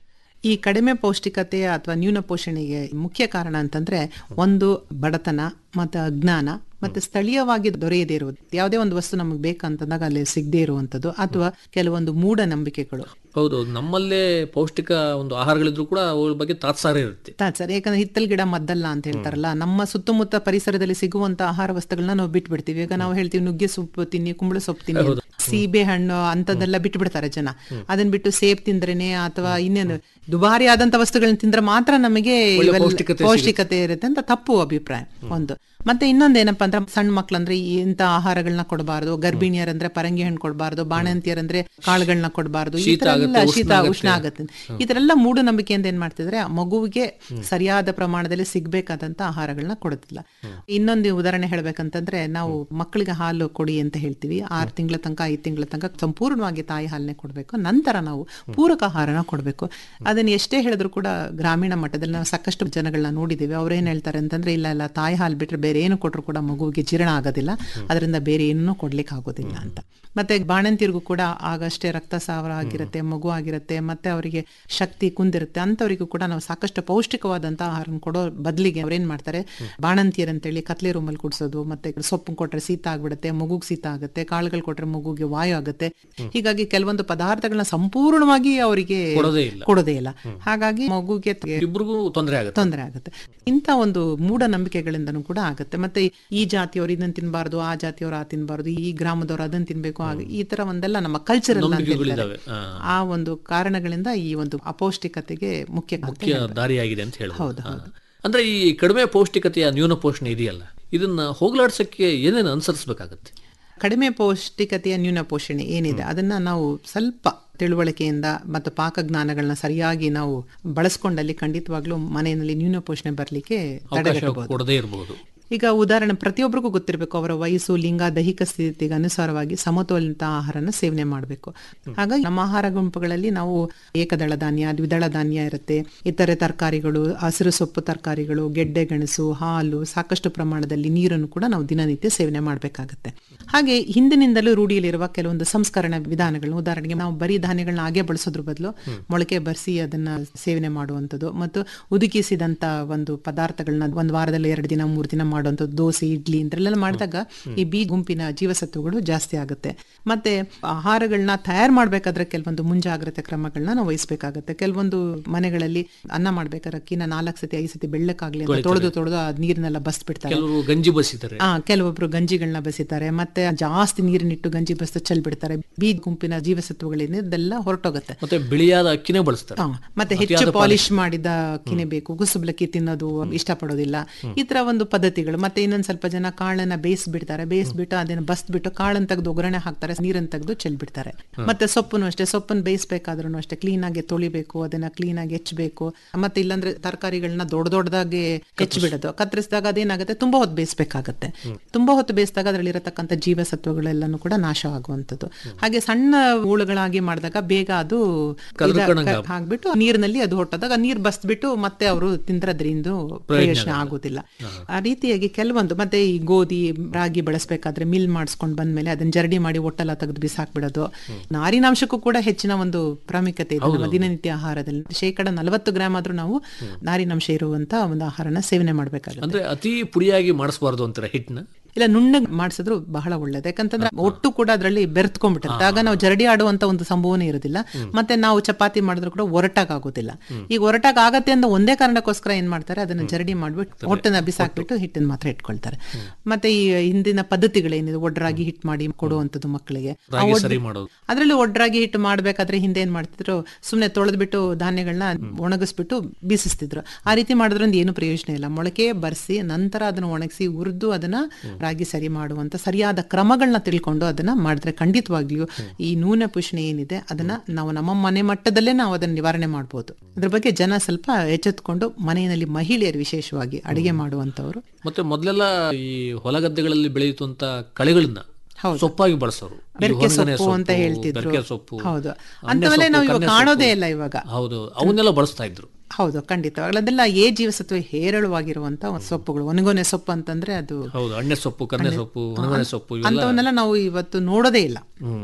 ಈ ಕಡಿಮೆ ಪೌಷ್ಟಿಕತೆ ಅಥವಾ ನ್ಯೂನ ಪೋಷಣೆಗೆ ಮುಖ್ಯ ಕಾರಣ ಅಂತಂದ್ರೆ ಒಂದು ಬಡತನ ಮತ್ತೆ ಅಜ್ಞಾನ ಮತ್ತೆ ಸ್ಥಳೀಯವಾಗಿ ದೊರೆಯದೇ ಇರುವುದು ಯಾವುದೇ ಒಂದು ವಸ್ತು ನಮಗೆ ಬೇಕಂತಂದಾಗ ಅಲ್ಲಿ ಸಿಗದೇ ಇರುವಂತದ್ದು ಅಥವಾ ಕೆಲವೊಂದು ಮೂಢನಂಬಿಕೆಗಳು ಹೌದು ನಮ್ಮಲ್ಲೇ ಪೌಷ್ಟಿಕ ಒಂದು ಆಹಾರಗಳಿದ್ರು ಕೂಡ ಅವುಗಳ ಬಗ್ಗೆ ತಾತ್ಸಾರ ಇರುತ್ತೆ ತಾ- ಸರ್ ಯಾಕಂದ್ರೆ ಹಿತ್ತಲ್ ಗಿಡ ಮದ್ದಲ್ಲ ಅಂತ ಹೇಳ್ತಾರಲ್ಲ ನಮ್ಮ ಸುತ್ತಮುತ್ತ ಪರಿಸರದಲ್ಲಿ ಸಿಗುವಂತ ಆಹಾರ ವಸ್ತುಗಳನ್ನ ನಾವು ಬಿಟ್ಬಿಡ್ತೀವಿ ಈಗ ನಾವು ಹೇಳ್ತೀವಿ ನುಗ್ಗೆ ಸೊಪ್ಪು ತಿನ್ನಿ ಕುಂಬಳ ಸೊಪ್ಪು ತಿನ್ನಿ ಅಂತ. ಸೀಬೆ ಹಣ್ಣು ಅಂತದೆಲ್ಲ ಬಿಟ್ಬಿಡ್ತಾರೆ ಜನ ಅದನ್ನ ಬಿಟ್ಟು ಸೇಬ್ ತಿಂದ್ರೇನೆ ಅಥವಾ ಇನ್ನೇನು ದುಬಾರಿ ಆದಂತ ವಸ್ತುಗಳನ್ನ ತಿಂದ್ರೆ ಮಾತ್ರ ನಮಗೆ ಇವೆಲ್ಲ ಪೌಷ್ಟಿಕತೆ ಪೌಷ್ಟಿಕತೆ ಇರುತ್ತೆ ಅಂತ ತಪ್ಪು ಅಭಿಪ್ರಾಯ ಒಂದು ಮತ್ತೆ ಇನ್ನೊಂದ್ ಏನಪ್ಪಾ ಅಂದ್ರೆ ಸಣ್ಣ ಮಕ್ಳಂದ್ರೆ ಇಂತ ಆಹಾರಗಳನ್ನ ಕೊಡಬಾರದು ಗರ್ಭಿಣಿಯರಂದ್ರೆ ಪರಂಗಿ ಹಣ್ಣು ಕೊಡಬಾರದು ಬಾಣಂತಿಯರಂದ್ರೆ ಕಾಳುಗಳನ್ನ ಕೊಡಬಾರದು ಈ ತರ ಎಲ್ಲ ಶೀತ ಉಷ್ಣ ಆಗುತ್ತೆ ಈ ತರ ಎಲ್ಲ ಮೂಢನಂಬಿಕೆಯಿಂದ ಏನ್ ಮಾಡ್ತಿದ್ರೆ ಆ ಮಗುವಿಗೆ ಸರಿಯಾದ ಪ್ರಮಾಣದಲ್ಲಿ ಸಿಗ್ಬೇಕಾದಂತ ಆಹಾರಗಳನ್ನ ಕೊಡುತ್ತಿಲ್ಲ ಇನ್ನೊಂದು ಉದಾಹರಣೆ ಹೇಳ್ಬೇಕಂತಂದ್ರೆ ನಾವು ಮಕ್ಕಳಿಗೆ ಹಾಲು ಕೊಡಿ ಅಂತ ಹೇಳ್ತೀವಿ ಆರು ತಿಂಗಳ ತನಕ ಐದು ತಿಂಗಳ ತನಕ ಸಂಪೂರ್ಣವಾಗಿ ತಾಯಿ ಹಾಲನ್ನೇ ಕೊಡಬೇಕು ನಂತರ ನಾವು ಪೂರಕ ಆಹಾರನ ಕೊಡಬೇಕು ಅದನ್ನ ಎಷ್ಟೇ ಹೇಳಿದ್ರು ಕೂಡ ಗ್ರಾಮೀಣ ಮಟ್ಟದಲ್ಲಿ ನಾವು ಸಾಕಷ್ಟು ಜನಗಳನ್ನ ನೋಡಿದ್ದೀವಿ ಅವ್ರು ಏನ್ ಹೇಳ್ತಾರೆ ಅಂತಂದ್ರೆ ಇಲ್ಲ ಇಲ್ಲ ತಾಯಿ ಹಾಲು ಬಿಟ್ರೆ ಬೇರೆ ಏನು ಕೊಟ್ಟರು ಕೂಡ ಮಗುವಿಗೆ ಜೀರ್ಣ ಆಗೋದಿಲ್ಲ ಅದರಿಂದ ಬೇರೆ ಏನನ್ನೂ ಕೊಡ್ಲಿಕ್ಕೆ ಆಗೋದಿಲ್ಲ ಅಂತ ಮತ್ತೆ ಬಾಣಂತಿಯರಿಗೂ ಕೂಡ ಆಗಷ್ಟೇ ರಕ್ತಸ್ರಾವ ಆಗಿರುತ್ತೆ ಮಗು ಆಗಿರುತ್ತೆ ಮತ್ತೆ ಅವರಿಗೆ ಶಕ್ತಿ ಕುಂದಿರುತ್ತೆ ಅಂತವರಿಗೂ ಕೂಡ ನಾವು ಸಾಕಷ್ಟು ಪೌಷ್ಟಿಕವಾದಂತ ಆಹಾರ ಕೊಡೋ ಬದಲಿಗೆ ಅವ್ರೇನ್ ಮಾಡ್ತಾರೆ ಬಾಣಂತಿಯರಂತೇಳಿ ಕತ್ಲೆ ರೂಮಲ್ಲಿ ಕುಡಿಸೋದು ಮತ್ತೆ ಸೊಪ್ಪು ಕೊಟ್ರೆ ಶೀತ ಆಗ್ಬಿಡುತ್ತೆ ಮಗುಗ್ ಶೀತ ಆಗುತ್ತೆ ಕಾಳುಗಳು ಕೊಟ್ರೆ ಮಗುಗೆ ವಾಯು ಆಗುತ್ತೆ ಹೀಗಾಗಿ ಕೆಲವೊಂದು ಪದಾರ್ಥಗಳನ್ನ ಸಂಪೂರ್ಣವಾಗಿ ಅವರಿಗೆ ಕೊಡೋದೇ ಇಲ್ಲ. ಕೊಡೋದೇ ಇಲ್ಲ ಹಾಗಾಗಿ ಮಗುಗೆ ಇಬ್ರಿಗೂ ತೊಂದರೆ ಆಗುತ್ತೆ ತೊಂದರೆ ಆಗುತ್ತೆ ಇಂಥ ಒಂದು ಮೂಢನಂಬಿಕೆಗಳಿಂದನೂ ಕೂಡ ಆಗುತ್ತೆ ಮತ್ತೆ ಈ ಜಾತಿಯವರು ಇದನ್ನ ತಿನ್ಬಾರ್ದು ಆ ಜಾತಿಯವರು ಆ ತಿನ್ಬಾರ್ದು ಈ ಗ್ರಾಮದವರು ಅದನ್ನ ತಿನ್ಬೇಕು ಹಾಗೆ ಈ ತರ ಒಂದೆಲ್ಲ ನಮ್ಮ ಕಲ್ಚರಲ್ ನಂಬಿಕೆಗಳಿದಾವೆ. ಆ. ಆ ಒಂದು ಕಾರಣಗಳಿಂದ ಈ ಒಂದು ಅಪೌಷ್ಟಿಕತೆಗೆ ಮುಖ್ಯ ಕಾರಣ. ಮುಖ್ಯ ದಾರಿಯಾಗಿದೆ ಅಂತ ಹೇಳ್ಬೋದು ಹಾ. ಅಂದ್ರೆ ಈ ಕಡಿಮೆ ಪೌಷ್ಟಿಕತೆಯ ನ್ಯೂನ ಪೋಷಣೆ ಇದೆಯಲ್ಲ ಇದನ್ನ ಹೋಗ್ಲಾಡ್ಸಕ್ಕೆ ಏನೇನು ಅನುಸರಿಸಬೇಕಾಗತ್ತೆ ಕಡಿಮೆ ಪೌಷ್ಟಿಕತೆಯ ನ್ಯೂನ ಪೋಷಣೆ ಏನಿದೆ ಅದನ್ನ ನಾವು ಸ್ವಲ್ಪ ತಿಳುವಳಿಕೆಯಿಂದ ಮತ್ತು ಪಾಕಜ್ಞಾನಗಳನ್ನ ಸರಿಯಾಗಿ ನಾವು ಬಳಸ್ಕೊಂಡಲ್ಲಿ ಖಂಡಿತವಾಗ್ಲೂ ಮನೆಯಲ್ಲಿ ನ್ಯೂನ ಪೋಷಣೆ ಬರಲಿಕ್ಕೆ ಅವಕಾಶ ಕೊಡದೇ ಇರಬಹುದು ಈಗ ಉದಾಹರಣೆ ಪ್ರತಿಯೊಬ್ಬರಿಗೂ ಗೊತ್ತಿರಬೇಕು ಅವರ ವಯಸ್ಸು ಲಿಂಗ ದೈಹಿಕ ಸ್ಥಿತಿಗೆ ಅನುಸಾರವಾಗಿ ಸಮತೋಲಿತ ಆಹಾರನ ಸೇವನೆ ಮಾಡಬೇಕು ಹಾಗಾಗಿ ನಮ್ಮ ಆಹಾರ ಗುಂಪುಗಳಲ್ಲಿ ನಾವು ಏಕದಳ ಧಾನ್ಯ ದ್ವಿದಳ ಧಾನ್ಯ ಇರುತ್ತೆ ಇತರೆ ತರಕಾರಿಗಳು ಹಸಿರು ಸೊಪ್ಪು ತರಕಾರಿಗಳು ಗೆಡ್ಡೆ ಗೆಣಸು ಹಾಲು ಸಾಕಷ್ಟು ಪ್ರಮಾಣದಲ್ಲಿ ನೀರನ್ನು ಕೂಡ ನಾವು ದಿನನಿತ್ಯ ಸೇವನೆ ಮಾಡಬೇಕಾಗತ್ತೆ ಹಾಗೆ ಹಿಂದಿನಿಂದಲೂ ರೂಢಿಯಲ್ಲಿರುವ ಕೆಲವೊಂದು ಸಂಸ್ಕರಣ ವಿಧಾನಗಳು ಉದಾಹರಣೆಗೆ ನಾವು ಬರೀ ಧಾನ್ಯಗಳನ್ನ ಹಾಗೆ ಬಳಸೋದ್ರ ಬದಲು ಮೊಳಕೆ ಬರಿಸಿ ಅದನ್ನ ಸೇವನೆ ಮಾಡುವಂಥದ್ದು ಮತ್ತು ಉದುಕಿಸಿದಂತ ಒಂದು ಪದಾರ್ಥಗಳನ್ನ ಒಂದು ವಾರದಲ್ಲಿ ಎರಡು ದಿನ ಮೂರು ದಿನ ಮಾಡುವಂಥದ್ದು ದೋಸೆ ಇಡ್ಲಿ ಇಂಥಲ್ಲೆಲ್ಲ ಮಾಡಿದಾಗ ಈ ಬಿ ಗುಂಪಿನ ಜೀವಸತ್ವಗಳು ಜಾಸ್ತಿ ಆಗುತ್ತೆ ಮತ್ತೆ ಆಹಾರಗಳನ್ನ ತಯಾರು ಮಾಡ್ಬೇಕಾದ್ರೆ ಕೆಲವೊಂದು ಮುಂಜಾಗ್ರತೆ ಕ್ರಮಗಳನ್ನ ನಾವು ವಹಿಸ್ಬೇಕಾಗತ್ತೆ ಕೆಲವೊಂದು ಮನೆಗಳಲ್ಲಿ ಅನ್ನ ಮಾಡ್ಬೇಕಾದ್ರೆ ಅಕ್ಕಿನ ನಾಲ್ಕು ಸತಿ ಐದು ಸತಿ ಬೆಳ್ಳಕ್ಕಾಗ್ಲಿ ಅಂತ ತೊಳೆದು ತೊಳೆದು ಆ ನೀರನ್ನೆಲ್ಲ ಬಸ್ಬಿಡ್ತಾರೆ ಕೆಲವರು ಗಂಜಿ ಬಸಿತಾರೆ ಆ ಕೆಲವೊಬ್ರು ಗಂಜಿಗಳನ್ನ ಬಸಿತಾರೆ ಮತ್ತೆ ಜಾಸ್ತಿ ನೀರಿನಿಟ್ಟು ಗಂಜಿ ಬಸ್ತು ಚೆಲ್ ಬಿಡ್ತಾರೆ ಬೀಜ ಗುಂಪಿನ ಜೀವಸತ್ವಗಳಿಂದ ಇದೆಲ್ಲ ಹೊರಟೋಗುತ್ತೆ ಮತ್ತೆ ಬಿಳಿಯಾದ ಅಕ್ಕಿನೇ ಬಳಸ್ತಾರೆ ಹಾ, ಮತ್ತೆ ಹೆಚ್ಚು ಪಾಲಿಶ್ ಮಾಡಿದ ಅಕ್ಕಿನೇ ಬೇಕು ಕುಸುಬ್ಲಕ್ಕಿ ತಿನ್ನೋದು ಇಷ್ಟಪಡೋದಿಲ್ಲ ಈ ತರ ಒಂದು ಪದ್ಧತಿಗಳು ಮತ್ತೆ ಇನ್ನೊಂದ್ ಸ್ವಲ್ಪ ಜನ ಕಾಳನ್ನ ಬೇಯಿಸ್ಬಿಡ್ತಾರೆ ಬೇಯಿಸ್ಬಿಟ್ಟು ಅದನ್ನ ಬಸ್ಬಿಟ್ಟು ಕಾಳನ್ನ ತೆಗೆದು ಒಗ್ಗರಣೆ ಹಾಕ್ತಾರೆ ನೀರನ್ನ ತೆಗೆದು ಚೆಲ್ಬಿಡ್ತಾರೆ ಮತ್ತೆ ಸೊಪ್ಪನ್ನು ಅಷ್ಟೇ ಸೊಪ್ಪನ್ನು ಬೇಯಿಸ್ಬೇಕಾದ್ರೂ ಅಷ್ಟೇ ಕ್ಲೀನ್ ಆಗಿ ತೊಳಿಬೇಕು ಅದನ್ನ ಕ್ಲೀನ್ ಆಗಿ ಹೆಚ್ಚಬೇಕು ಮತ್ತೆ ಇಲ್ಲಾಂದ್ರೆ ತರಕಾರಿಗಳನ್ನ ದೊಡ್ಡ ದೊಡ್ಡದಾಗಿ ಹೆಚ್ಚಿಬಿಡೋದು ಕತ್ತರಿಸಿದಾಗ ಅದೇನಾಗುತ್ತೆ ತುಂಬಾ ಹೊತ್ತು ಬೇಯಿಸ್ಬೇಕಾಗತ್ತೆ ತುಂಬಾ ಹೊತ್ತು ಬೇಯಿಸಿದಾಗ ಅದರಲ್ಲಿ ಇರತಕ್ಕಂಥ ಜೀವಸತ್ವಗಳೆಲ್ಲನೂ ಕೂಡ ನಾಶ ಆಗುವಂಥದ್ದು ಹಾಗೆ ಸಣ್ಣ ಹೂಳುಗಳಾಗಿ ಮಾಡಿದಾಗ ಬೇಗ ಅದು ಕದ್ರಕಣಂಗ ಇದ- ಹಾಕ್ಬಿಟ್ಟು ನೀರಿನಲ್ಲಿ ಅದು ಹೊಟ್ಟದಾಗ ನೀರ್ ಬಸ್ಬಿಟ್ಟು ಮತ್ತೆ ಅವರು ತಿಂದ್ರದ್ರಿಂದ ಪ್ರಯೋಜನ ಆಗುದಿಲ್ಲ ಆ ರೀತಿಯಾಗಿ ಕೆಲವೊಂದು ಮತ್ತೆ ಈ ಗೋಧಿ ರಾಗಿ ಬಳಸಬೇಕಾದ್ರೆ ಮಿಲ್ ಮಾಡಿಸ್ಕೊಂಡು ಬಂದ್ಮೇಲೆ ಅದನ್ನ ಜರಡಿ ಮಾಡಿ ಒಟ್ಟೆಲ್ಲ ತೆಗೆದು ಬಿಸಾಕ್ಬಿಡೋದು ನಾರಿನಾಂಶಕ್ಕೂ ಕೂಡ ಹೆಚ್ಚಿನ ಒಂದು ಪ್ರಾಮುಖ್ಯತೆ ಇದೆ ನಮ್ಮ ದಿನನಿತ್ಯ ಆಹಾರದಲ್ಲಿ ಶೇಕಡ ನಲವತ್ತು ಗ್ರಾಮ್ ಆದ್ರೂ ನಾವು ನಾರಿನಾಂಶ ಇರುವಂತ ಒಂದು ಆಹಾರನ ಸೇವನೆ ಮಾಡ್ಬೇಕಾಗುತ್ತೆ ಅಂದ್ರೆ ಅತಿ ಪುಡಿಯಾಗಿ ಮಾಡಿಸಬಾರ್ದು ಅಂತಾರೆ ಹಿಟ್ನ ಇಲ್ಲ ನುಣ್ಣಗ್ ಮಾಡಿಸಿದ್ರು ಬಹಳ ಒಳ್ಳೇದು ಯಾಕಂತಂದ್ರೆ ಒಟ್ಟು ಕೂಡ ಅದರಲ್ಲಿ ಬೆರೆತ್ಕೊಂಡ್ಬಿಟ್ಟಿರುತ್ತೆ ಆಗ ನಾವು ಜರಡಿ ಆಡುವಂತ ಒಂದು ಸಂಭವನೆ ಇರೋದಿಲ್ಲ ಮತ್ತೆ ನಾವು ಚಪಾತಿ ಮಾಡಿದ್ರು ಕೂಡ ಒರಟಾಗ್ ಆಗೋದಿಲ್ಲ ಈಗ ಒರಟಾಗ್ ಆಗತ್ತೆ ಅಂತ ಒಂದೇ ಕಾರಣಕ್ಕೋಸ್ಕರ ಏನ್ ಮಾಡ್ತಾರೆ ಅದನ್ನ ಜರಡಿ ಮಾಡ್ಬಿಟ್ಟು ಹೊಟ್ಟನ್ನ ಬಿಸಾಕ್ಬಿಟ್ಟು ಹಿಟ್ಟನ್ನ ಮಾತ್ರ ಇಟ್ಕೊಳ್ತಾರೆ ಮತ್ತೆ ಈ ಹಿಂದಿನ ಪದ್ಧತಿಗಳೇನಿದೆ ಒಡ್ರಾಗಿ ಹಿಟ್ಟು ಮಾಡಿ ಕೊಡುವಂತದ್ದು ಮಕ್ಕಳಿಗೆ ಆ ರಾಗಿ ಒಡ್- ಸರಿ ಮಾಡೋದು ಅದ್ರಲ್ಲಿ ಒಡ್ರಾಗಿ ಹಿಟ್ಟು ಮಾಡ್ಬೇಕಾದ್ರೆ ಹಿಂದೆ ಏನ್ ಮಾಡ್ತಿದ್ರು ಸುಮ್ನೆ ತೊಳೆದ್ಬಿಟ್ಟು ಧಾನ್ಯಗಳನ್ನ ಒಣಗಿಸ್ಬಿಟ್ಟು ಬೀಸಿಸ್ತಿದ್ರು ಆ ರೀತಿ ಮಾಡೋದ್ರಿಂದ ಏನು ಪ್ರಯೋಜನ ಇಲ್ಲ ಮೊಳಕೆ ಬರ್ಸಿ ನಂತರ ಅದನ್ನ ಒಣಗಿಸಿ ಹುರಿದು ಅದನ್ನ ರಾಗಿ ಸರಿ ಮಾಡುವಂತ ಸರಿಯಾದ ಕ್ರಮಗಳನ್ನ ತಿಳ್ಕೊಂಡು ಅದನ್ನ ಮಾಡಿದ್ರೆ ಖಂಡಿತವಾಗ್ಲಿಯೂ ಈ ನೂನೆ ಪುಷ್ಣೆ ಏನಿದೆ ಅದನ್ನ ನಾವು ನಮ್ಮ ಮನೆ ಮಟ್ಟದಲ್ಲೇ ನಾವು ಅದನ್ನ ನಿವಾರಣೆ ಮಾಡ್ಬೋದು ಅದ್ರ ಬಗ್ಗೆ ಜನ ಸ್ವಲ್ಪ ಎಚ್ಚೆತ್ಕೊಂಡು ಮನೆಯಲ್ಲಿ ಮಹಿಳೆಯರು ವಿಶೇಷವಾಗಿ ಅಡಿಗೆ ಮಾಡುವಂತವ್ರು ಮತ್ತೆ ಮೊದಲೆಲ್ಲ ಈ ಹೊಲಗದ್ದೆಗಳಲ್ಲಿ ಬೆಳೆಯುವಂತ ಕಳೆಗಳನ್ನ ಸೊಪ್ಪಾಗಿ ಬಳಸೋರು ಈ ಬೆರಕೆ ಹೊಂಗನೆ ಸೊಪ್ಪು ಅಂತ ಹೇಳ್ತಿದ್ರು ಬೆರಕೆ ಸೊಪ್ಪು ಹೌದು ಅನ್ಯ ಅಂತವೆಲ್ಲ ಸೊಪ್ಪು, ನಾವು ಇವಾಗ ಕನ್ನೆ ಕಾಣೋದೇ ಸೊಪ್ಪು. ಇಲ್ಲ ಇವಾಗ ಹೌದು ಅವನ್ನೆಲ್ಲ ಬಳಸ್ತಾ ಇದ್ರು ಹೌದು ಖಂಡಿತವಾಗ್ಲೂ ಅದೆಲ್ಲ ಎ ಜೀವಸತ್ವ ಹೇರಳವಾಗಿರುವಂತ ಒಂದು ಸೊಪ್ಪುಗಳು ಒಣಗೊನೆ ಸೊಪ್ಪು ಅಂತಂದ್ರೆ ಅದು ಹೌದು ಅಣ್ಣೆ ಸೊಪ್ಪು ಕನ್ನೆ ಸೊಪ್ಪು ಹೊಂಗನೆ ಸೊಪ್ಪು ಇವೆಲ್ಲ ಅಂತವನ್ನೆಲ್ಲ ನಾವು ಇವತ್ತು ನೋಡೋದೇ ಇಲ್ಲ ಹ್ಮ್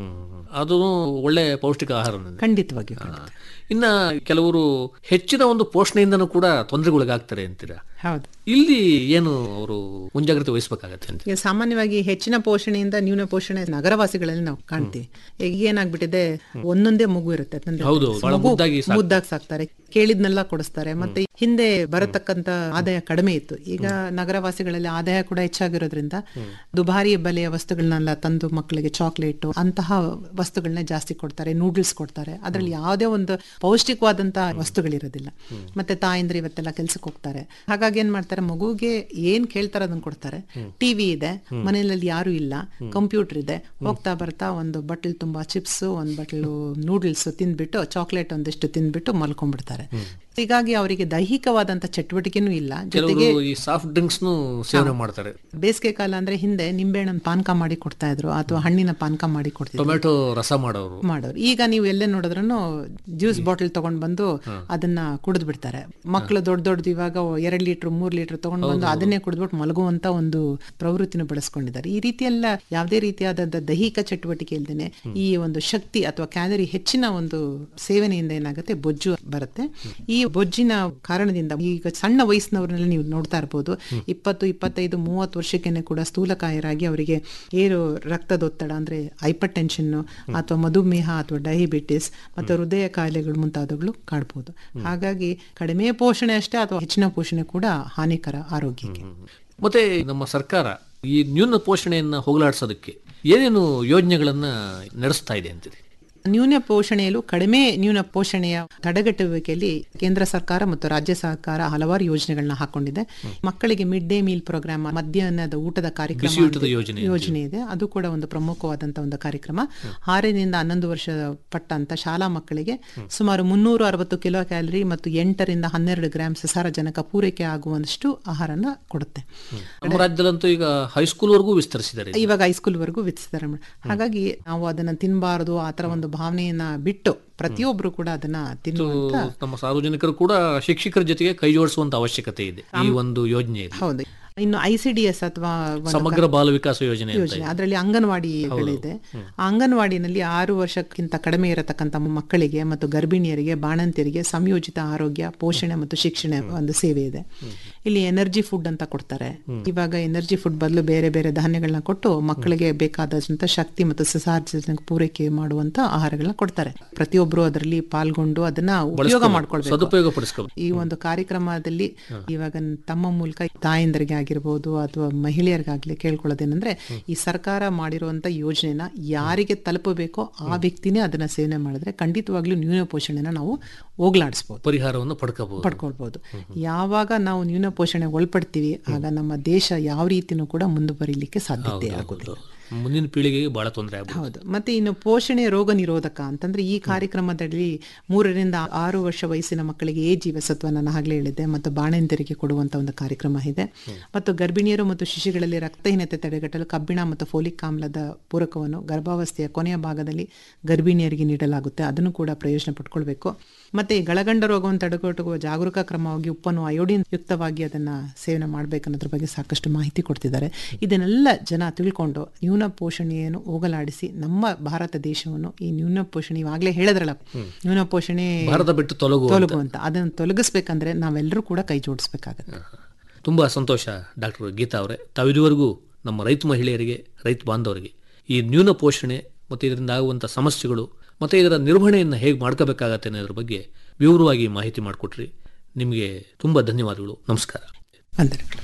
ಅದು ಒಳ್ಳೆ ಪೌಷ್ಟಿಕ ಆಹಾರ ಖಂಡಿತವಾಗಿಯೂ ಖಂಡಿತ. ಇನ್ನ ಕೆಲವರು ಹೆಚ್ಚಿನ ಒಂದು ಪೋಷಣೆಯಿಂದನೂ ಕೂಡ ತೊಂದರೆಗೊಳಗಾಗ್ತಾರೆ ಅಂತೀರಾ ಹೌದು ಇಲ್ಲಿ ಏನು ಅವರು ಮುಂಜಾಗ್ರತೆ ವಹಿಸಬೇಕಾಗತ್ತೆ ಅಂತ ಈಗ ಸಾಮಾನ್ಯವಾಗಿ ಹೆಚ್ಚಿನ ಪೋಷಣೆಯಿಂದ ನ್ಯೂನ ಪೋಷಣೆ ನಗರವಾಸಿಗಳಲ್ಲಿ ನಾವು ಕಾಣ್ತೀವಿ ಈಗ ಏನಾಗ್ಬಿಟ್ಟಿದೆ ಒಂದೊಂದೇ ಮಗು ಇರುತ್ತೆ ತಂದೆ ಹೌದು, ತಾಯಿ. ಬಹಳ ಮಗು ಮುದ್ದಾಗಿ ಸಾಕ್ತಾರೆ. ಮುದ್ದಾಗಿ ಸಾಕ್ತಾರೆ ಕೇಳಿದ್ನೆಲ್ಲ ಕೊಡಿಸ್ತಾರೆ ಮತ್ತೆ ಹಿಂದೆ ಬರತಕ್ಕಂತ ಆದಾಯ ಕಡಿಮೆ ಇತ್ತು ಈಗ ನಗರವಾಸಿಗಳಲ್ಲಿ ಆದಾಯ ಕೂಡ ಹೆಚ್ಚಾಗಿರೋದ್ರಿಂದ ದುಬಾರಿ ಬೆಲೆಯ ವಸ್ತುಗಳನ್ನೆಲ್ಲ ತಂದು ಮಕ್ಕಳಿಗೆ ಚಾಕ್ಲೇಟ್ ಅಂತಹ ವಸ್ತುಗಳನ್ನ ಜಾಸ್ತಿ ಕೊಡ್ತಾರೆ ನೂಡಲ್ಸ್ ಕೊಡ್ತಾರೆ ಅದರಲ್ಲಿ ಯಾವುದೇ ಒಂದು ಪೌಷ್ಟಿಕವಾದಂತಹ ವಸ್ತುಗಳಿರೋದಿಲ್ಲ ಮತ್ತೆ ತಾಯಂದ್ರೆ ಇವತ್ತೆಲ್ಲ ಕೆಲ್ಸಕ್ಕೆ ಹೋಗ್ತಾರೆ ಹಾಗಾಗಿ ಏನ್ ಮಾಡ್ತಾರೆ ಮಗುಗೆ ಏನ್ ಕೇಳ್ತಾರೆ ಅದನ್ನ ಕೊಡ್ತಾರೆ ಟಿವಿ ಇದೆ ಮನೆಯಲ್ಲಿ ಯಾರು ಇಲ್ಲ ಕಂಪ್ಯೂಟರ್ ಇದೆ ಹೋಗ್ತಾ ಬರ್ತಾ ಒಂದು ಬಟ್ಲ್ ತುಂಬಾ ಚಿಪ್ಸ್ ಒಂದ್ ಬಟ್ಲು ನೂಡಲ್ಸ್ ತಿಂದ್ಬಿಟ್ಟು ಚಾಕ್ಲೇಟ್ ಒಂದಿಷ್ಟು ತಿಂದ್ಬಿಟ್ಟು ಮಲ್ಕೊಂಡ್ಬಿಡ್ತಾರೆ ಹೀಗಾಗಿ ಅವರಿಗೆ ದೈಹಿಕವಾದಂತ ಚಟುವಟಿಕೆನೂ ಇಲ್ಲ ಕೆಲವರು ಜೊತೆಗೆ ಈ ಸಾಫ್ಟ್ ಡ್ರಿಂಕ್ಸ್ ಸೇವನೆ ಮಾಡ್ತಾರೆ ಬೇಸಿಗೆ ಕಾಲ ಅಂದ್ರೆ ಹಿಂದೆ ನಿಂಬೆಹಣ್ಣನ ಪಾನಕ ಮಾಡಿ ಕೊಡ್ತಾ ಇದ್ರು ಅಥವಾ ಹಣ್ಣಿನ ಪಾನಕ ಮಾಡಿ ಕೊಡ್ತಿದ್ರು ಟೊಮೆಟೊ ರಸ ಮಾಡೋರು ಮಾಡೋರು ಈಗ ನೀವು ಎಲ್ಲೇ ನೋಡಿದ್ರು ಜ್ಯೂಸ್ ಬಾಟಲ್ ತಗೊಂಡ್ ಬಂದು ಅದನ್ನ ಕುಡಿದ್ ಬಿಡ್ತಾರೆ ಮಕ್ಕಳು ದೊಡ್ಡ ದೊಡ್ಡದು ಇವಾಗ ಎರಡ್ ಲೀಟರ್ ಮೂರ್ ಲೀಟರ್ ತಗೊಂಡ್ ಬಂದು ಅದನ್ನೇ ಕುಡಿದ್ಬಿಟ್ಟು ಮಲಗುವಂತ ಒಂದು ಪ್ರವೃತ್ತಿನ ಬೆಳೆಸ್ಕೊಂಡಿದ್ದಾರೆ ಈ ರೀತಿ ಎಲ್ಲ ಯಾವುದೇ ರೀತಿಯಾದ ದೈಹಿಕ ಚಟುವಟಿಕೆ ಇಲ್ದೇನೆ ಈ ಒಂದು ಶಕ್ತಿ ಅಥವಾ ಕ್ಯಾಲರಿ ಹೆಚ್ಚಿನ ಒಂದು ಸೇವನೆಯಿಂದ ಏನಾಗುತ್ತೆ ಬೊಜ್ಜು ಬರುತ್ತೆ ಈ ಬೊಜ್ಜಿನ ಕಾರಣದಿಂದ ಈಗ ಸಣ್ಣ ವಯಸ್ಸಿನವ್ರನ್ನೆಲ್ಲ ನೀವು ನೋಡ್ತಾ ಇರ್ಬೋದು ಇಪ್ಪತ್ತು ಇಪ್ಪತ್ತೈದು ಮೂವತ್ತು ವರ್ಷಕ್ಕೇನೆ ಕೂಡ ಸ್ಥೂಲಕಾಯರಾಗಿ ಅವರಿಗೆ ಏರು ರಕ್ತದೊತ್ತಡ ಅಂದ್ರೆ ಹೈಪರ್ ಟೆನ್ಷನ್ ಅಥವಾ ಮಧುಮೇಹ ಅಥವಾ ಡಯಾಬಿಟಿಸ್ ಮತ್ತು ಹೃದಯ ಕಾಯಿಲೆಗಳು ಮುಂತಾದವುಗಳು ಕಾಡ್ಬೋದು ಹಾಗಾಗಿ ಕಡಿಮೆ ಪೋಷಣೆ ಅಷ್ಟೇ ಅಥವಾ ಹೆಚ್ಚಿನ ಪೋಷಣೆ ಕೂಡ ಹಾನಿಕರ ಆರೋಗ್ಯಕ್ಕೆ ಮತ್ತೆ ನಮ್ಮ ಸರ್ಕಾರ ಈ ನ್ಯೂನ ಪೋಷಣೆಯನ್ನ ಹೋಗಲಾಡಿಸೋದಕ್ಕೆ ಏನೇನು ಯೋಜನೆಗಳನ್ನ ನಡೆಸ್ತಾ ಇದೆ ಅಂತಿದೆ ನ್ಯೂನ ಪೋಷಣೆಯಲ್ಲೂ ಕಡಿಮೆ ನ್ಯೂನ ಪೋಷಣೆಯ ತಡೆಗಟ್ಟುವಿಕೆಯಲ್ಲಿ ಕೇಂದ್ರ ಸರ್ಕಾರ ಮತ್ತು ರಾಜ್ಯ ಸರ್ಕಾರ ಹಲವಾರು ಯೋಜನೆಗಳನ್ನ ಹಾಕೊಂಡಿದೆ ಮಕ್ಕಳಿಗೆ ಮಿಡ್ ಡೇ ಮೀಲ್ ಪ್ರೋಗ್ರಾಮ್ ಮಧ್ಯಾಹ್ನದ ಊಟದ ಕಾರ್ಯಕ್ರಮ ಬಿಸಿಯೂಟದ ಅಂತ- ಯೋಜನೆ ಯೋಜನೆ ಇದೆ ಅದು ಕೂಡ ಒಂದು ಪ್ರಮುಖವಾದಂತ ಒಂದು ಕಾರ್ಯಕ್ರಮ ಆರರಿಂದ ಹನ್ನೊಂದು ವರ್ಷ ಪಟ್ಟಂತ ಶಾಲಾ ಮಕ್ಕಳಿಗೆ ಸುಮಾರು ಮುನ್ನೂರ ಅರವತ್ತು ಕಿಲೋ ಕ್ಯಾಲರಿ ಮತ್ತು ಎಂಟರಿಂದ ಹನ್ನೆರಡು ಗ್ರಾಮ್ ಸಾರಜನಕ ಪೂರೈಕೆ ಆಗುವಷ್ಟು ಆಹಾರನ ಕೊಡುತ್ತೆ ನಮ್ಮ ರಾಜ್ಯದಲ್ಲಂತೂ ಈಗ ಹೈಸ್ಕೂಲ್ ವರೆಗೂ ವಿಸ್ತರಿಸಿದ್ದಾರೆ ಇವಾಗ ಹೈಸ್ಕೂಲ್ ವರೆಗೂ ವಿಧಿಸಿದ್ದಾರೆ ಮೇಡಮ್. ಹಾಗಾಗಿ ನಾವು ಅದನ್ನ ತಿನ್ನಬಾರದು ಆ ತರ ಒಂದು ಭಾವನೆಯನ್ನ ಬಿಟ್ಟು ಪ್ರತಿಯೊಬ್ರು ಕೂಡ ಅದನ್ನ ತಿನ್ನುವಂತ ನಮ್ಮ ಸಾರ್ವಜನಿಕರು ಕೂಡ ಶಿಕ್ಷಕರ ಜೊತೆಗೆ ಕೈ ಜೋಡಿಸುವಂತ ಅವಶ್ಯಕತೆ ಇದೆ ಈ ಒಂದು ಯೋಜನೆಯಲ್ಲಿ ಹೌದು ಇನ್ನು ಐ ಸಿ ಡಿ ಎಸ್ ಅಥವಾ ಒಂದು ಸಮಗ್ರ ಬಾಲ ವಿಕಾಸ ಯೋಜನೆ ಅಂತ ಯೋಜನೆ ಅದರಲ್ಲಿ ಅಂಗನವಾಡಿಗಳಿದೆ ಆ ಅಂಗನವಾಡಿನಲ್ಲಿ ಆರು ವರ್ಷಕ್ಕಿಂತ ಕಡಿಮೆ ಇರತಕ್ಕಂತ ಮಕ್ಕಳಿಗೆ ಮತ್ತು ಗರ್ಭಿಣಿಯರಿಗೆ ಬಾಣಂತಿಯರಿಗೆ ಸಂಯೋಜಿತ ಆರೋಗ್ಯ ಪೋಷಣೆ ಮತ್ತು ಶಿಕ್ಷಣ ಒಂದು ಸೇವೆ ಇದೆ ಇಲ್ಲಿ ಎನರ್ಜಿ ಫುಡ್ ಅಂತ ಕೊಡ್ತಾರೆ ಇವಾಗ ಎನರ್ಜಿ ಫುಡ್ ಬದಲು ಬೇರೆ ಬೇರೆ ಧಾನ್ಯಗಳನ್ನ ಕೊಟ್ಟು ಮಕ್ಕಳಿಗೆ ಬೇಕಾದಂತ ಶಕ್ತಿ ಮತ್ತು ಸಾರ್ವಜನಿಕ ಪೂರೈಕೆ ಮಾಡುವಂತ ಆಹಾರಗಳನ್ನ ಕೊಡ್ತಾರೆ ಪ್ರತಿಯೊಬ್ರು ಅದರಲ್ಲಿ ಪಾಲ್ಗೊಂಡು ಅದನ್ನ ಉಪಯೋಗ ಮಾಡ್ಕೊಳ್ಬೇಕು ಸದುಪಯೋಗ ಪಡಿಸ್ಕೋಬೇಕು ಈ ಒಂದು ಕಾರ್ಯಕ್ರಮದಲ್ಲಿ ಇವಾಗ ತಮ್ಮ ಮೂಲಕ ತಾಯಂದರಿಗೆ ಆಗಿರ್ಬೋದು ಅಥವಾ ಮಹಿಳೆಯರಿಗಾಗ್ಲಿ ಕೇಳ್ಕೊಳ್ಳೋದೇನೆಂದ್ರೆ ಈ ಸರ್ಕಾರ ಮಾಡಿರುವಂತ ಯೋಜನೆನ ಯಾರಿಗೆ ತಲುಪಬೇಕೋ ಆ ವ್ಯಕ್ತಿನೇ ಅದನ್ನ ಸೇವನೆ ಮಾಡಿದ್ರೆ ಖಂಡಿತವಾಗ್ಲೂ ನ್ಯೂನ ಪೋಷಣೆನ ನಾವು ಹೋಗ್ಲಾಡಿಸ್ಬೋದು ಪರಿಹಾರವನ್ನು ಪಡ್ಕೋಬಹುದು ಪಡ್ಕೊಳ್ಬಹುದು ಯಾವಾಗ ನಾವು ನ್ಯೂನ ಪೋಷಣೆ ಒಳಪಡ್ತೀವಿ ಆಗ ನಮ್ಮ ದೇಶ ಯಾವ ರೀತಿನೂ ಕೂಡ ಮುಂದುವರಿಲಿಕ್ಕೆ ಸಾಧ್ಯತೆ ಆಗುದಿಲ್ಲ ಮುಂದಿನ ಪೀಳಿಗೆಗೆ ಬಹಳ ತೊಂದರೆ ಆಗ್ಬೋದು ಹೌದು ಮತ್ತೆ ಇನ್ನು ಪೋಷಣೆ ರೋಗ ನಿರೋಧಕ ಅಂತಂದ್ರೆ ಈ ಕಾರ್ಯಕ್ರಮದಲ್ಲಿ ಮೂರರಿಂದ ಆರು ವರ್ಷ ವಯಸ್ಸಿನ ಮಕ್ಕಳಿಗೆ ಎ ಜೀವಸತ್ವ ನಾನು ಆಗಲೇ ಹೇಳಿದ್ದೆ ಮತ್ತು ಬಾಣಂತಿಯರಿಗೆ ಕೊಡುವಂತ ಒಂದು ಕಾರ್ಯಕ್ರಮ ಇದೆ ಮತ್ತು ಗರ್ಭಿಣಿಯರು ಮತ್ತು ಶಿಶುಗಳಲ್ಲಿ ರಕ್ತಹೀನತೆ ತಡೆಗಟ್ಟಲು ಕಬ್ಬಿಣ ಮತ್ತು ಫೋಲಿಕ್ ಆಮ್ಲದ ಪೂರಕವನ್ನು ಗರ್ಭಾವಸ್ಥೆಯ ಕೊನೆಯ ಭಾಗದಲ್ಲಿ ಗರ್ಭಿಣಿಯರಿಗೆ ನೀಡಲಾಗುತ್ತೆ ಅದನ್ನು ಕೂಡ ಪ್ರಯೋಜನ ಪಡ್ಕೊಳ್ಬೇಕು ಮತ್ತೆ ಈ ಗಳಗಂಡ ರೋಗವನ್ನು ತಡೆಗಟ್ಟುವ ಜಾಗರೂಕ ಕ್ರಮವಾಗಿ ಉಪ್ಪನ್ನು ಅಯೋಡಿನ್ ಯುಕ್ತವಾಗಿ ಅದನ್ನ ಸೇವನೆ ಮಾಡ್ಬೇಕನ್ನೋದ್ರ ಬಗ್ಗೆ ಸಾಕಷ್ಟು ಮಾಹಿತಿ ಕೊಡ್ತಿದ್ದಾರೆ ಇದನ್ನೆಲ್ಲ ಜನ ತಿಳ್ಕೊಂಡು ನ್ಯೂನ ಪೋಷಣೆಯನ್ನು ಹೋಗಲಾಡಿಸಿ ನಮ್ಮ ಭಾರತ ದೇಶವನ್ನು ಈ ನ್ಯೂನ ಪೋಷಣೆ ಇವಾಗಲೇ ಹೇಳಿದ್ರಲ್ಲ ನ್ಯೂನ ಪೋಷಣೆ ಭಾರತ ಬಿಟ್ಟು ತೊಲಗು ತೊಲಗು ಅಂತ ಅದನ್ನು ತೊಲಗಿಸ್ಬೇಕಂದ್ರೆ ನಾವೆಲ್ಲರೂ ಕೂಡ ಕೈ ಜೋಡಿಸ್ಬೇಕಾಗತ್ತೆ ತುಂಬಾ ಸಂತೋಷ ಡಾಕ್ಟರ್ ಗೀತಾ ಅವರೇ ತಾವಿದುವರೆಗೂ ನಮ್ಮ ರೈತ ಮಹಿಳೆಯರಿಗೆ ರೈತ ಬಾಂಧವರಿಗೆ ಈ ನ್ಯೂನ ಪೋಷಣೆ ಮತ್ತು ಇದರಿಂದ ಆಗುವಂಥ ಸಮಸ್ಯೆಗಳು ಮತ್ತು ಇದರ ನಿರ್ವಹಣೆಯನ್ನು ಹೇಗೆ ಮಾಡ್ಕೋಬೇಕಾಗತ್ತೆ ಅನ್ನೋದ್ರ ಬಗ್ಗೆ ವಿವರವಾಗಿ ಮಾಹಿತಿ ಮಾಡಿಕೊಟ್ರಿ ನಿಮಗೆ ತುಂಬ ಧನ್ಯವಾದಗಳು ನಮಸ್ಕಾರ ವಂದನೆಗಳು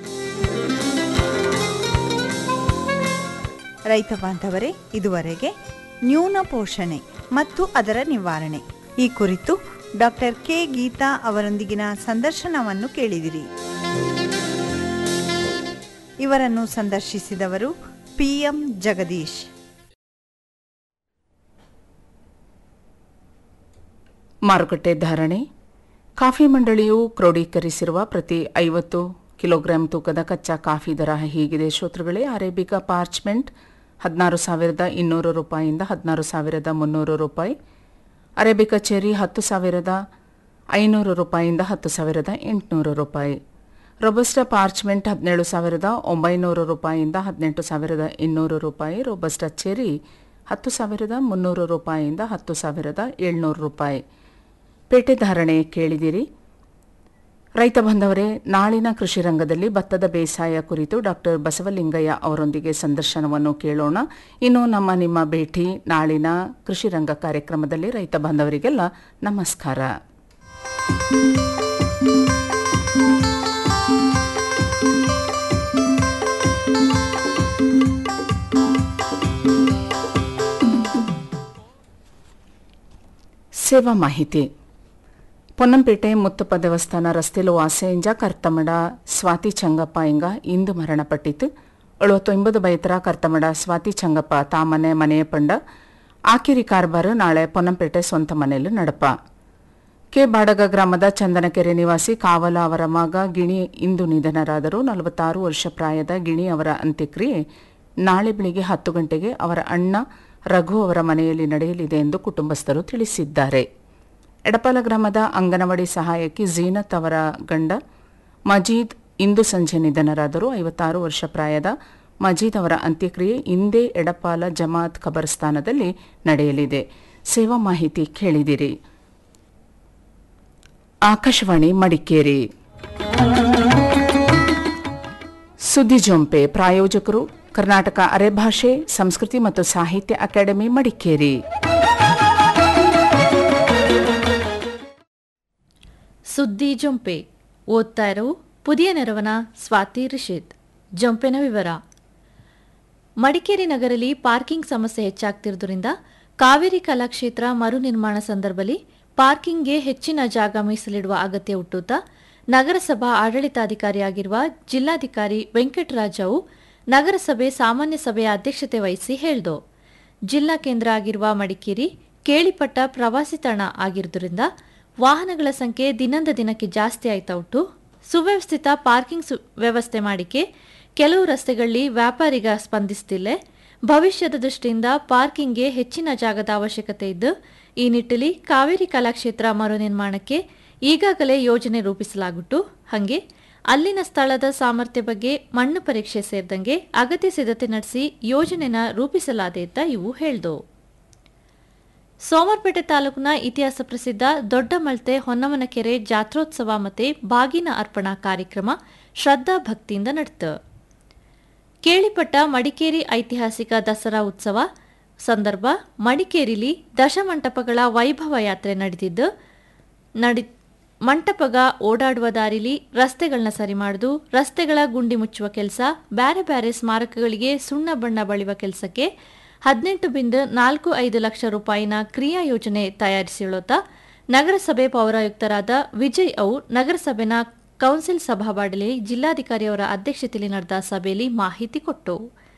ರೈತ ಬಾಂಧವರೇ ಇದುವರೆಗೆ ನ್ಯೂನ ಪೋಷಣೆ ಮತ್ತು ಅದರ ನಿವಾರಣೆ ಈ ಕುರಿತು ಡಾಕ್ಟರ್ ಕೆ ಗೀತಾ ಅವರೊಂದಿಗಿನ ಸಂದರ್ಶನವನ್ನು ಕೇಳಿದಿರಿ ಇವರನ್ನು ಸಂದರ್ಶಿಸಿದವರು ಪಿಎಂ ಜಗದೀಶ್ ಮಾರುಕಟ್ಟೆ ಧಾರಣೆ ಕಾಫಿ ಮಂಡಳಿಯು ಕ್ರೋಢೀಕರಿಸಿರುವ ಪ್ರತಿ ಐವತ್ತು ಕಿಲೋಗ್ರಾಂ ತೂಕದ ಕಚ್ಚಾ ಕಾಫಿ ದರ ಹೀಗಿದೆ ಶ್ರೋತೃಗಳೇ ಅರೇಬಿಕಾ ಪಾರ್ಚ್ಮೆಂಟ್ ಹದಿನಾರು ಸಾವಿರದ ಇನ್ನೂರು ರೂಪಾಯಿಯಿಂದ ಹದಿನಾರು ಸಾವಿರದ ಮುನ್ನೂರು ರೂಪಾಯಿ ಅರೇಬಿಕಾ ಚೆರಿ ಹತ್ತು ಸಾವಿರದ ಐನೂರು ರೂಪಾಯಿಯಿಂದ ಹತ್ತು ಸಾವಿರದ ಎಂಟುನೂರು ರೂಪಾಯಿ ರೊಬಸ್ಟಾ ಪಾರ್ಚ್ಮೆಂಟ್ ಹದಿನೇಳು ಸಾವಿರದ ಒಂಬೈನೂರು ರೂಪಾಯಿಯಿಂದ ಹದಿನೆಂಟು ಸಾವಿರದ ಇನ್ನೂರು ರೂಪಾಯಿ ರೊಬಸ್ಟಾ ಚೆರಿ ಹತ್ತು ಸಾವಿರದ ಮುನ್ನೂರು ರೂಪಾಯಿಯಿಂದ ಹತ್ತು ಸಾವಿರದ ಏಳ್ನೂರು ರೂಪಾಯಿ ಪೇಟೆ ಧಾರಣೆ ಕೇಳಿದಿರಿ ರೈತ ಬಂಧವರೇ ನಾಳಿನ ಕೃಷಿ ರಂಗದಲ್ಲಿ ಭತ್ತದ ಬೇಸಾಯ ಕುರಿತು ಡಾಕ್ಟರ್ ಬಸವಲಿಂಗಯ್ಯ ಅವರೊಂದಿಗೆ ಸಂದರ್ಶನವನ್ನು ಕೇಳೋಣ ಇನ್ನು ನಮ್ಮ ನಿಮ್ಮ ಭೇಟಿ ನಾಳಿನ ಕೃಷಿ ರಂಗ ಕಾರ್ಯಕ್ರಮದಲ್ಲಿ ರೈತ ಬಾಂಧವರಿಗೆಲ್ಲ ನಮಸ್ಕಾರ ಸೇವಾ ಮಾಹಿತಿ ಪೊನ್ನಂಪೇಟೆ ಮುತ್ತಪ್ಪ ದೇವಸ್ಥಾನ ರಸ್ತೆಲು ವಾಸೆಂಜ ಕರ್ತಮಡ ಸ್ವಾತಿ ಚಂಗಪ್ಪ ಇಂಗ ಇಂದು ಮರಣಪಟ್ಟಿತು ಎಳುವತ್ತೊಂಬದು ಬೈತರ ಕರ್ತಮಡ ಸ್ವಾತಿ ಚಂಗಪ್ಪ ತಾಮನೆ ಮನೆಯ ಪಂಡ ಆಕಿರಿ ಕಾರ್ಬಾರ್ ನಾಳೆ ಪೊನ್ನಂಪೇಟೆ ಸ್ವಂತ ಮನೆಯಲ್ಲಿ ನಡಪ ಕೆ ಬಾಡಗ ಗ್ರಾಮದ ಚಂದನಕೆರೆ ನಿವಾಸಿ ಕಾವಲ ಅವರ ಮಗ ಗಿಣಿ ಇಂದು ನಿಧನರಾದರು ನಲವತ್ತಾರು ವರ್ಷ ಪ್ರಾಯದ ಗಿಣಿ ಅವರ ಅಂತ್ಯಕ್ರಿಯೆ ನಾಳೆ ಬೆಳಿಗ್ಗೆ ಹತ್ತು ಗಂಟೆಗೆ ಅವರ ಅಣ್ಣ ರಘು ಅವರ ಮನೆಯಲ್ಲಿ ನಡೆಯಲಿದೆ ಎಂದು ಕುಟುಂಬಸ್ಥರು ತಿಳಿಸಿದ್ದಾರೆ ಎಡಪಾಲ ಗ್ರಾಮದ ಅಂಗನವಾಡಿ ಸಹಾಯಕಿ ಝೀನತ್ ಅವರ ಗಂಡ ಮಜೀದ್ ಇಂದು ಸಂಜೆ ನಿಧನರಾದರು ಐವತ್ತಾರು ವರ್ಷ ಪ್ರಾಯದ ಮಜೀದ್ ಅವರ ಅಂತ್ಯಕ್ರಿಯೆ ಇಂದೇ ಎಡಪಾಲ ಜಮಾತ್ ಖಬರ್ಸ್ಥಾನದಲ್ಲಿ ನಡೆಯಲಿದೆ ಸೇವಾ ಮಾಹಿತಿ ಕೇಳಿದಿರಿ ಆಕಾಶವಾಣಿ ಮಡಿಕೇರಿ ಸುದ್ದಿ ಜೊಂಪೆ ಪ್ರಾಯೋಜಕರು ಕರ್ನಾಟಕ ಅರೆಭಾಷೆ ಸಂಸ್ಕೃತಿ ಮತ್ತು ಸಾಹಿತ್ಯ ಅಕಾಡೆಮಿ ಮಡಿಕೇರಿ ಸುದ್ದಿ ಜೊಂಪೆ ಓದ್ತಾ ಇರವು ಪುದಿಯ ನೆರವನ ಸ್ವಾತಿ ರಿಷಿತ್ ಜೊಂಪೆನ ವಿವರ ಮಡಿಕೇರಿ ನಗರಲ್ಲಿ ಪಾರ್ಕಿಂಗ್ ಸಮಸ್ಯೆ ಹೆಚ್ಚಾಗ್ತಿರುವುದರಿಂದ ಕಾವೇರಿ ಕಲಾಕ್ಷೇತ್ರ ಮರು ನಿರ್ಮಾಣ ಸಂದರ್ಭದಲ್ಲಿ ಪಾರ್ಕಿಂಗ್ಗೆ ಹೆಚ್ಚಿನ ಜಾಗ ಮೀಸಲಿಡುವ ಅಗತ್ಯ ಹುಟ್ಟುತ್ತಾ ನಗರಸಭಾ ಆಡಳಿತಾಧಿಕಾರಿಯಾಗಿರುವ ಜಿಲ್ಲಾಧಿಕಾರಿ ವೆಂಕಟರಾಜವು ನಗರಸಭೆ ಸಾಮಾನ್ಯ ಸಭೆಯ ಅಧ್ಯಕ್ಷತೆ ವಹಿಸಿ ಹೇಳ್ದು ಜಿಲ್ಲಾ ಕೇಂದ್ರ ಆಗಿರುವ ಮಡಿಕೇರಿ ಕೇಳಿಪಟ್ಟ ಪ್ರವಾಸಿ ತಾಣ ಆಗಿರುವುದರಿಂದ ವಾಹನಗಳ ಸಂಖ್ಯೆ ದಿನದ ದಿನಕ್ಕೆ ಜಾಸ್ತಿ ಆಯ್ತಾ ಉಂಟು ಸುವ್ಯವಸ್ಥಿತ ಪಾರ್ಕಿಂಗ್ ಸು ವ್ಯವಸ್ಥೆ ಮಾಡಿಕೆ ಕೆಲವು ರಸ್ತೆಗಳಲ್ಲಿ ವ್ಯಾಪಾರಿಗ ಸ್ಪಂದಿಸುತ್ತಿಲ್ಲ ಭವಿಷ್ಯದ ದೃಷ್ಟಿಯಿಂದ ಪಾರ್ಕಿಂಗ್ಗೆ ಹೆಚ್ಚಿನ ಜಾಗದ ಅವಶ್ಯಕತೆ ಇದ್ದು ಈ ನಿಟ್ಟಿನಲ್ಲಿ ಕಾವೇರಿ ಕಲಾಕ್ಷೇತ್ರ ಮರು ನಿರ್ಮಾಣಕ್ಕೆ ಈಗಾಗಲೇ ಯೋಜನೆ ರೂಪಿಸಲಾಗುಟ್ಟು ಹಾಗೆ ಅಲ್ಲಿನ ಸ್ಥಳದ ಸಾಮರ್ಥ್ಯ ಬಗ್ಗೆ ಮಣ್ಣು ಪರೀಕ್ಷೆ ಸೇರಿದಂಗೆ ಅಗತ್ಯ ಸಿದ್ಧತೆ ನಡೆಸಿ ಯೋಜನೆನ ರೂಪಿಸಲಾದೆ ಅಂತ ಇವು ಹೇಳ್ದವು ಸೋಮರ್ಪೇಟೆ ತಾಲೂಕಿನ ಇತಿಹಾಸ ಪ್ರಸಿದ್ಧ ದೊಡ್ಡ ಮಳ್ತೆ ಹೊನ್ನಮನಕೆರೆ ಜಾತ್ರೋತ್ಸವ ಮತ್ತೆ ಬಾಗಿನ ಅರ್ಪಣಾ ಕಾರ್ಯಕ್ರಮ ಶ್ರದ್ಧಾ ಭಕ್ತಿಯಿಂದ ನಡೆತು ಕೇಳಿಪಟ್ಟ ಮಡಿಕೇರಿ ಐತಿಹಾಸಿಕ ದಸರಾ ಉತ್ಸವ ಸಂದರ್ಭ ಮಡಿಕೇರಿಲಿ ದಶಮಂಟಪಗಳ ವೈಭವ ಯಾತ್ರೆ ನಡೆದಿದ್ದು ನಡಿ ಮಂಟಪಗ ಓಡಾಡುವ ದಾರಿಲಿ ರಸ್ತೆಗಳನ್ನ ಸರಿ ಮಾಡುದು ರಸ್ತೆಗಳ ಗುಂಡಿ ಮುಚ್ಚುವ ಕೆಲಸ ಬ್ಯಾರೆ ಬ್ಯಾರೆ ಸ್ಮಾರಕಗಳಿಗೆ ಸುಣ್ಣ ಬಣ್ಣ ಬಳಿಯುವ ಕೆಲಸಕ್ಕೆ ಹದಿನೆಂಟು ಬಿಂದು ನಾಲ್ಕು ಐದು ಲಕ್ಷ ರೂಪಾಯಿನ ಕ್ರಿಯಾ ಯೋಜನೆ ತಯಾರಿಸಿಳುತ್ತಾ ನಗರಸಭೆ ಪೌರಾಯುಕ್ತರಾದ ವಿಜಯ್ ಅವು ನಗರಸಭೆನ ಕೌನ್ಸಿಲ್ ಸಭಾವಾಡಲಿ ಜಿಲ್ಲಾಧಿಕಾರಿಯವರ ಅಧ್ಯಕ್ಷತೆಯಲ್ಲಿ ನಡೆದ ಸಭೆಯಲ್ಲಿ ಮಾಹಿತಿ ಕೊಟ್ಟು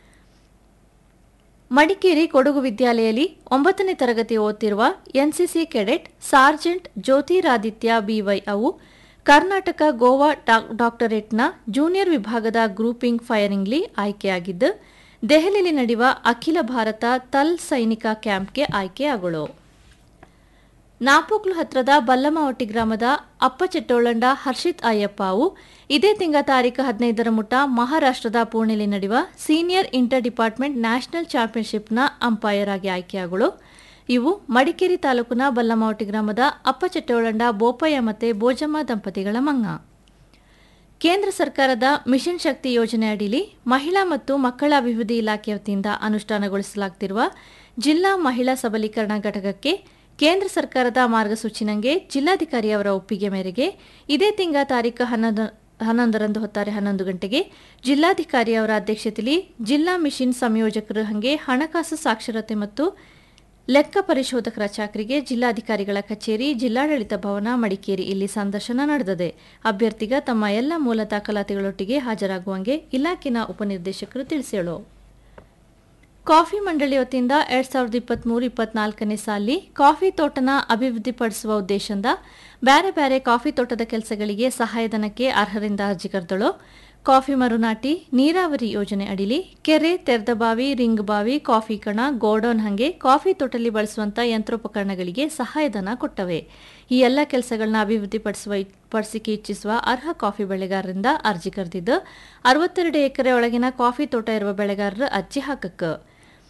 ಮಡಿಕೇರಿ ಕೊಡಗು ವಿದ್ಯಾಲಯದಲ್ಲಿ ಒಂಬತ್ತನೇ ತರಗತಿ ಓದ್ತಿರುವ NCC cadet sergeant Jyotiraditya BY ಅವು ಕರ್ನಾಟಕ ಗೋವಾ ಡಾಕ್ಟರೇಟ್ನ ಜೂನಿಯರ್ ವಿಭಾಗದ ಗ್ರೂಪಿಂಗ್ ಫೈರಿಂಗ್ಲಿ ಆಯ್ಕೆಯಾಗಿದ್ದು ದೆಹಲಿಯಲ್ಲಿ ನಡೆಯುವ ಅಖಿಲ ಭಾರತ ತಲ್ ಸೈನಿಕ ಕ್ಯಾಂಪ್ಗೆ ಆಯ್ಕೆಯಾಗಳು ನಾಪೋಕ್ಲು ಹತ್ರದ ಬಲ್ಲಮಾವಟ್ಟಿ ಗ್ರಾಮದ ಅಪ್ಪಚೆಟ್ಟೋಳಂಡ ಹರ್ಷಿತ್ ಅಯ್ಯಪ್ಪ ಅವು ಇದೇ ತಿಂಗಳ ತಾರೀಕು ಹದಿನೈದರ ಮುಟ ಮಹಾರಾಷ್ಟ್ರದ ಪುಣೆಯಲ್ಲಿ ನಡೆಯುವ ಸೀನಿಯರ್ ಇಂಟರ್ ಡಿಪಾರ್ಟ್ಮೆಂಟ್ ನ್ಯಾಷನಲ್ ಚಾಂಪಿಯನ್ಶಿಪ್ನ ಅಂಪೈರ್ ಆಗಿ ಆಯ್ಕೆಯಾಗಳು ಇವು ಮಡಿಕೇರಿ ತಾಲೂಕಿನ ಬಲ್ಲಮಾವಟ್ಟಿ ಗ್ರಾಮದ ಅಪ್ಪಚೆಟ್ಟೋಳಂಡ ಬೋಪಯ್ಯ ಮತ್ತೆ ಬೋಜಮ್ಮ ದಂಪತಿಗಳ ಮಂಗ ಕೇಂದ್ರ ಸರ್ಕಾರದ ಮಿಷನ್ ಶಕ್ತಿ ಯೋಜನೆ ಅಡಿಲಿ ಮಹಿಳಾ ಮತ್ತು ಮಕ್ಕಳ ಅಭಿವೃದ್ಧಿ ಇಲಾಖೆ ವತಿಯಿಂದ ಅನುಷ್ಠಾನಗೊಳಿಸಲಾಗುತ್ತಿರುವ ಜಿಲ್ಲಾ ಮಹಿಳಾ ಸಬಲೀಕರಣ ಘಟಕಕ್ಕೆ ಕೇಂದ್ರ ಸರ್ಕಾರದ ಮಾರ್ಗಸೂಚಿನಂಗೆ ಜಿಲ್ಲಾಧಿಕಾರಿಯವರ ಒಪ್ಪಿಗೆ ಮೇರೆಗೆ ಇದೇ ತಿಂಗಳ ತಾರೀಕು ಹನ್ನೊಂದು ಹನ್ನೊಂದರಂದು ಹೊತ್ತಾರೆ ಹನ್ನೊಂದು ಗಂಟೆಗೆ ಜಿಲ್ಲಾಧಿಕಾರಿಯವರ ಅಧ್ಯಕ್ಷತೆಯಲ್ಲಿ ಜಿಲ್ಲಾ ಮಿಷನ್ ಸಂಯೋಜಕರು ಹಂಗೆ ಹಣಕಾಸು ಸಾಕ್ಷರತೆ ಮತ್ತು ಲೆಕ್ಕ ಪರಿಶೋಧಕರ ಚಾಕರಿಗೆ ಜಿಲ್ಲಾಧಿಕಾರಿಗಳ ಕಚೇರಿ ಜಿಲ್ಲಾಡಳಿತ ಭವನ ಮಡಿಕೇರಿ ಇಲ್ಲಿ ಸಂದರ್ಶನ ನಡೆದಿದೆ ಅಭ್ಯರ್ಥಿಗ ತಮ್ಮ ಎಲ್ಲ ಮೂಲ ದಾಖಲಾತಿಗಳೊಟ್ಟಿಗೆ ಹಾಜರಾಗುವಂಗೆ ಇಲಾಖೆನ ಉಪನಿರ್ದೇಶಕರು ತಿಳಿಸೇಳು ಕಾಫಿ ಮಂಡಳಿ ವತಿಯಿಂದ ಎರಡ್ ಸಾವಿರದ ಇಪ್ಪತ್ಮೂರು ಇಪ್ಪತ್ನಾಲ್ಕನೇ ಸಾಲಿ ಕಾಫಿ ತೋಟನ ಅಭಿವೃದ್ಧಿಪಡಿಸುವ ಉದ್ದೇಶದಿಂದ ಬೇರೆ ಬೇರೆ ಕಾಫಿ ತೋಟದ ಕೆಲಸಗಳಿಗೆ ಸಹಾಯಧನಕ್ಕೆ ಅರ್ಹರಿಂದ ಅರ್ಜಿ ಕರೆದಳು ಕಾಫಿ ಮರುನಾಟಿ ನೀರಾವರಿ ಯೋಜನೆ ಅಡಿಲಿ ಕೆರೆ ತೆರೆದ ಬಾವಿ ರಿಂಗ್ ಬಾವಿ ಕಾಫಿ ಕಣ ಗೋಡೌನ್ ಹಂಗೆ ಕಾಫಿ ತೋಟಲ್ಲಿ ಬಳಸುವಂತ ಯಂತ್ರೋಪಕರಣಗಳಿಗೆ ಸಹಾಯಧನ ಕೊಟ್ಟವೆ ಈ ಎಲ್ಲ ಕೆಲಸಗಳನ್ನ ಅಭಿವೃದ್ಧಿಪಡಿಸುವ ಪಡಿಸಿಕೆ ಇಚ್ಛಿಸುವ ಅರ್ಹ ಕಾಫಿ ಬೆಳೆಗಾರರಿಂದ ಅರ್ಜಿ ಕರೆದಿದ್ದು ಅರವತ್ತೆರಡು ಎಕರೆ ಒಳಗಿನ ಕಾಫಿ ತೋಟ ಇರುವ ಬೆಳೆಗಾರರು ಅರ್ಜಿ ಹಾಕಕ್ಕೆ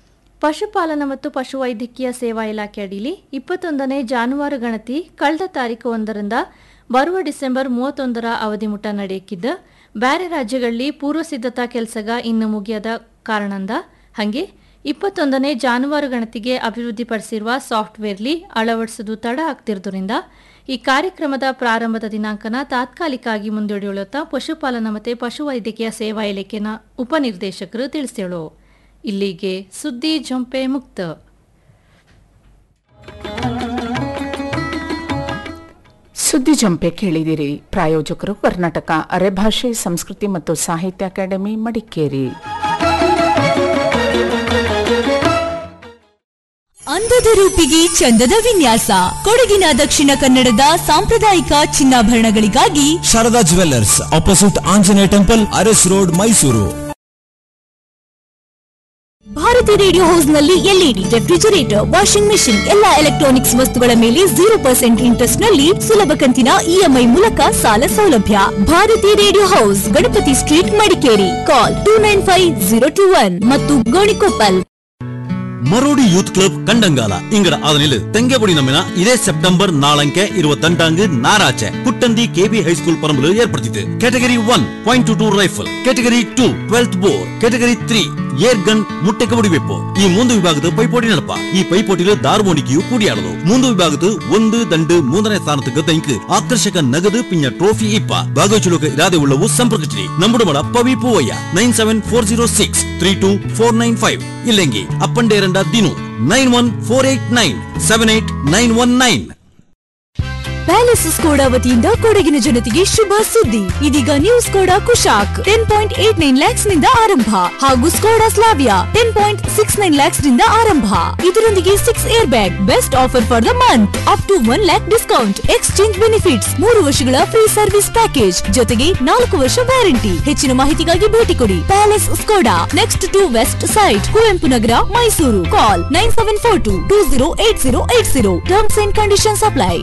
ಪಶುಪಾಲನಾ ಮತ್ತು ಪಶುವೈದ್ಯಕೀಯ ಸೇವಾ ಇಲಾಖೆ ಅಡಿಯಲ್ಲಿ ಇಪ್ಪತ್ತೊಂದನೇ ಜಾನುವಾರು ಗಣತಿ ಕಳೆದ ತಾರೀಕು ಒಂದರಿಂದ ಬರುವ ಡಿಸೆಂಬರ್ ಮೂವತ್ತೊಂದರ ಅವಧಿ ಮುಟ ನಡೆಯಕ್ಕಿದ್ದ ಬ್ಯಾರೆ ರಾಜ್ಯಗಳಲ್ಲಿ ಪೂರ್ವ ಸಿದ್ಧತಾ ಕೆಲಸಗ ಇನ್ನು ಮುಗಿಯದ ಕಾರಣಂದ ಹಂಗೆ ಇಪ್ಪತ್ತೊಂದನೇ ಜಾನುವಾರು ಗಣತಿಗೆ ಅಭಿವೃದ್ಧಿಪಡಿಸಿರುವ ಸಾಫ್ಟ್ವೇರ್ಲಿ ಅಳವಡಿಸುವುದು ತಡ ಆಗ್ತಿರೋದ್ರಿಂದ ಈ ಕಾರ್ಯಕ್ರಮದ ಪ್ರಾರಂಭದ ದಿನಾಂಕನ ತಾತ್ಕಾಲಿಕವಾಗಿ ಮುಂದೂಡಿಯುಳುತ್ತಾ ಪಶುಪಾಲನಾ ಮತ್ತು ಪಶುವೈದ್ಯಕೀಯ ಸೇವಾ ಇಲಾಖೆನ ಉಪನಿರ್ದೇಶಕರು ತಿಳಿಸ್ಯಾಳು ಇಲ್ಲಿಗೆ ಸುದ್ದಿ ಜಂಪೆ ಮುಕ್ತ ಸುದ್ದಿ ಜಂಪೆ ಕೇಳಿದಿರಿ ಪ್ರಾಯೋಜಕರು ಕರ್ನಾಟಕ ಅರೆಭಾಷೆ ಸಂಸ್ಕೃತಿ ಮತ್ತು ಸಾಹಿತ್ಯ ಅಕಾಡೆಮಿ ಮಡಿಕೇರಿ ಅಂದದ ರೂಪಿಗೆ ಚಂದದ ವಿನ್ಯಾಸ ಕೊಡಗಿನ ದಕ್ಷಿಣ ಕನ್ನಡದ ಸಾಂಪ್ರದಾಯಿಕ ಚಿನ್ನಾಭರಣಗಳಿಗಾಗಿ Sharada jewellers opposite Anjaneya temple Aras road Mysuru Bharati radio house ನಲ್ಲಿ ಎಲ್ಇಡಿ ರೆಫ್ರಿಜರೇಟರ್ ವಾಷಿಂಗ್ ಮೆಷಿನ್ ಎಲ್ಲಾ ಎಲೆಕ್ಟ್ರಾನಿಕ್ಸ್ ವಸ್ತುಗಳ ಮೇಲೆ ಜೀರೋ ಪರ್ಸೆಂಟ್ ಇಂಟ್ರೆಸ್ಟ್ ನಲ್ಲಿ ಸುಲಭ ಕಂತಿನ ಇಎಂಐ ಮೂಲಕ ಸಾಲ ಸೌಲಭ್ಯ Bharati radio house Ganapati street Madikeri call two nine five zero two one ಮತ್ತು ಗೋಣಿಕೊಪ್ಪಲ್ மரோடி யூத் கிளப் கண்டங்கால இங்கட அதனில் தெங்கபடி நம்பின இதே செப்டம்பர் நாளಂಕೆ ಇರುವ ತಂಟಾಂಗ್ ನಾರಾಚೆ ಕುಟ್ಟಂದಿ ಕೆಬಿ ಹೈಸ್ಕೂಲ್ ಪರಂಬಲು ಏರ್ಪಡಿಸಿತು category one point two two rifle category two twelfth bore category three air gun ಮುಟ್ಟೆಗೆ ಹೊಡಿಬೇಕು ಈ ಮೂಂದು ವಿಭಾಗದ ಪೈಪೋಟಿ ನಡಪ ಈ ಪೈಪೋಟಿಲು ದಾರ್ಮೋಣಿಕೆಯು ಕೂಡಿಯಾಡದು ಮೂಂದು ವಿಭಾಗದ ಒಂದು ದಂಡು ಮೂರನೇ ಸ್ಥಾನத்துக்கு ತೆಂಕ್ ಆಕರ್ಷಕ ನಗದು ಪಿಂಜ ಟ್ರೋಫಿ ಇಪ್ಪ ಭಾಗವಹಿಸಲು ಇರಾದೆ ಉಳ್ಳವು ಸಂಪರ್ಕಿಸಿರಿ ನಮ್ಮಡು ಮಡ Pavi Poovaiah nine seven four zero six three two four nine five ಇಲ್ಲೆಂಗಿ Appanderanda Dinu nine one four eight nine seven eight nine one nine palace Skoda ವತಿಯಿಂದ ಕೊಡಗಿನ ಜನತೆಗೆ ಶುಭ ಸುದ್ದಿ ಇದೀಗ new Skoda Kushaq ten point eight nine lakhs ನಿಂದ ಆರಂಭ ಹಾಗೂ Skoda Slavia ten point six nine lakhs ನಿಂದ ಆರಂಭ ಇದರೊಂದಿಗೆ six air bag best offer for the month up to one lakh discount exchange benefits ಮೂರು ವರ್ಷಗಳ ಫ್ರೀ ಸರ್ವಿಸ್ ಪ್ಯಾಕೇಜ್ ಜೊತೆಗೆ ನಾಲ್ಕು ವರ್ಷ ವ್ಯಾರಂಟಿ ಹೆಚ್ಚಿನ ಮಾಹಿತಿಗಾಗಿ ಭೇಟಿ ಕೊಡಿ palace Skoda next to west side Kuvempu Nagar Mysuru call nine seven four two two zero eight zero eight zero terms and conditions apply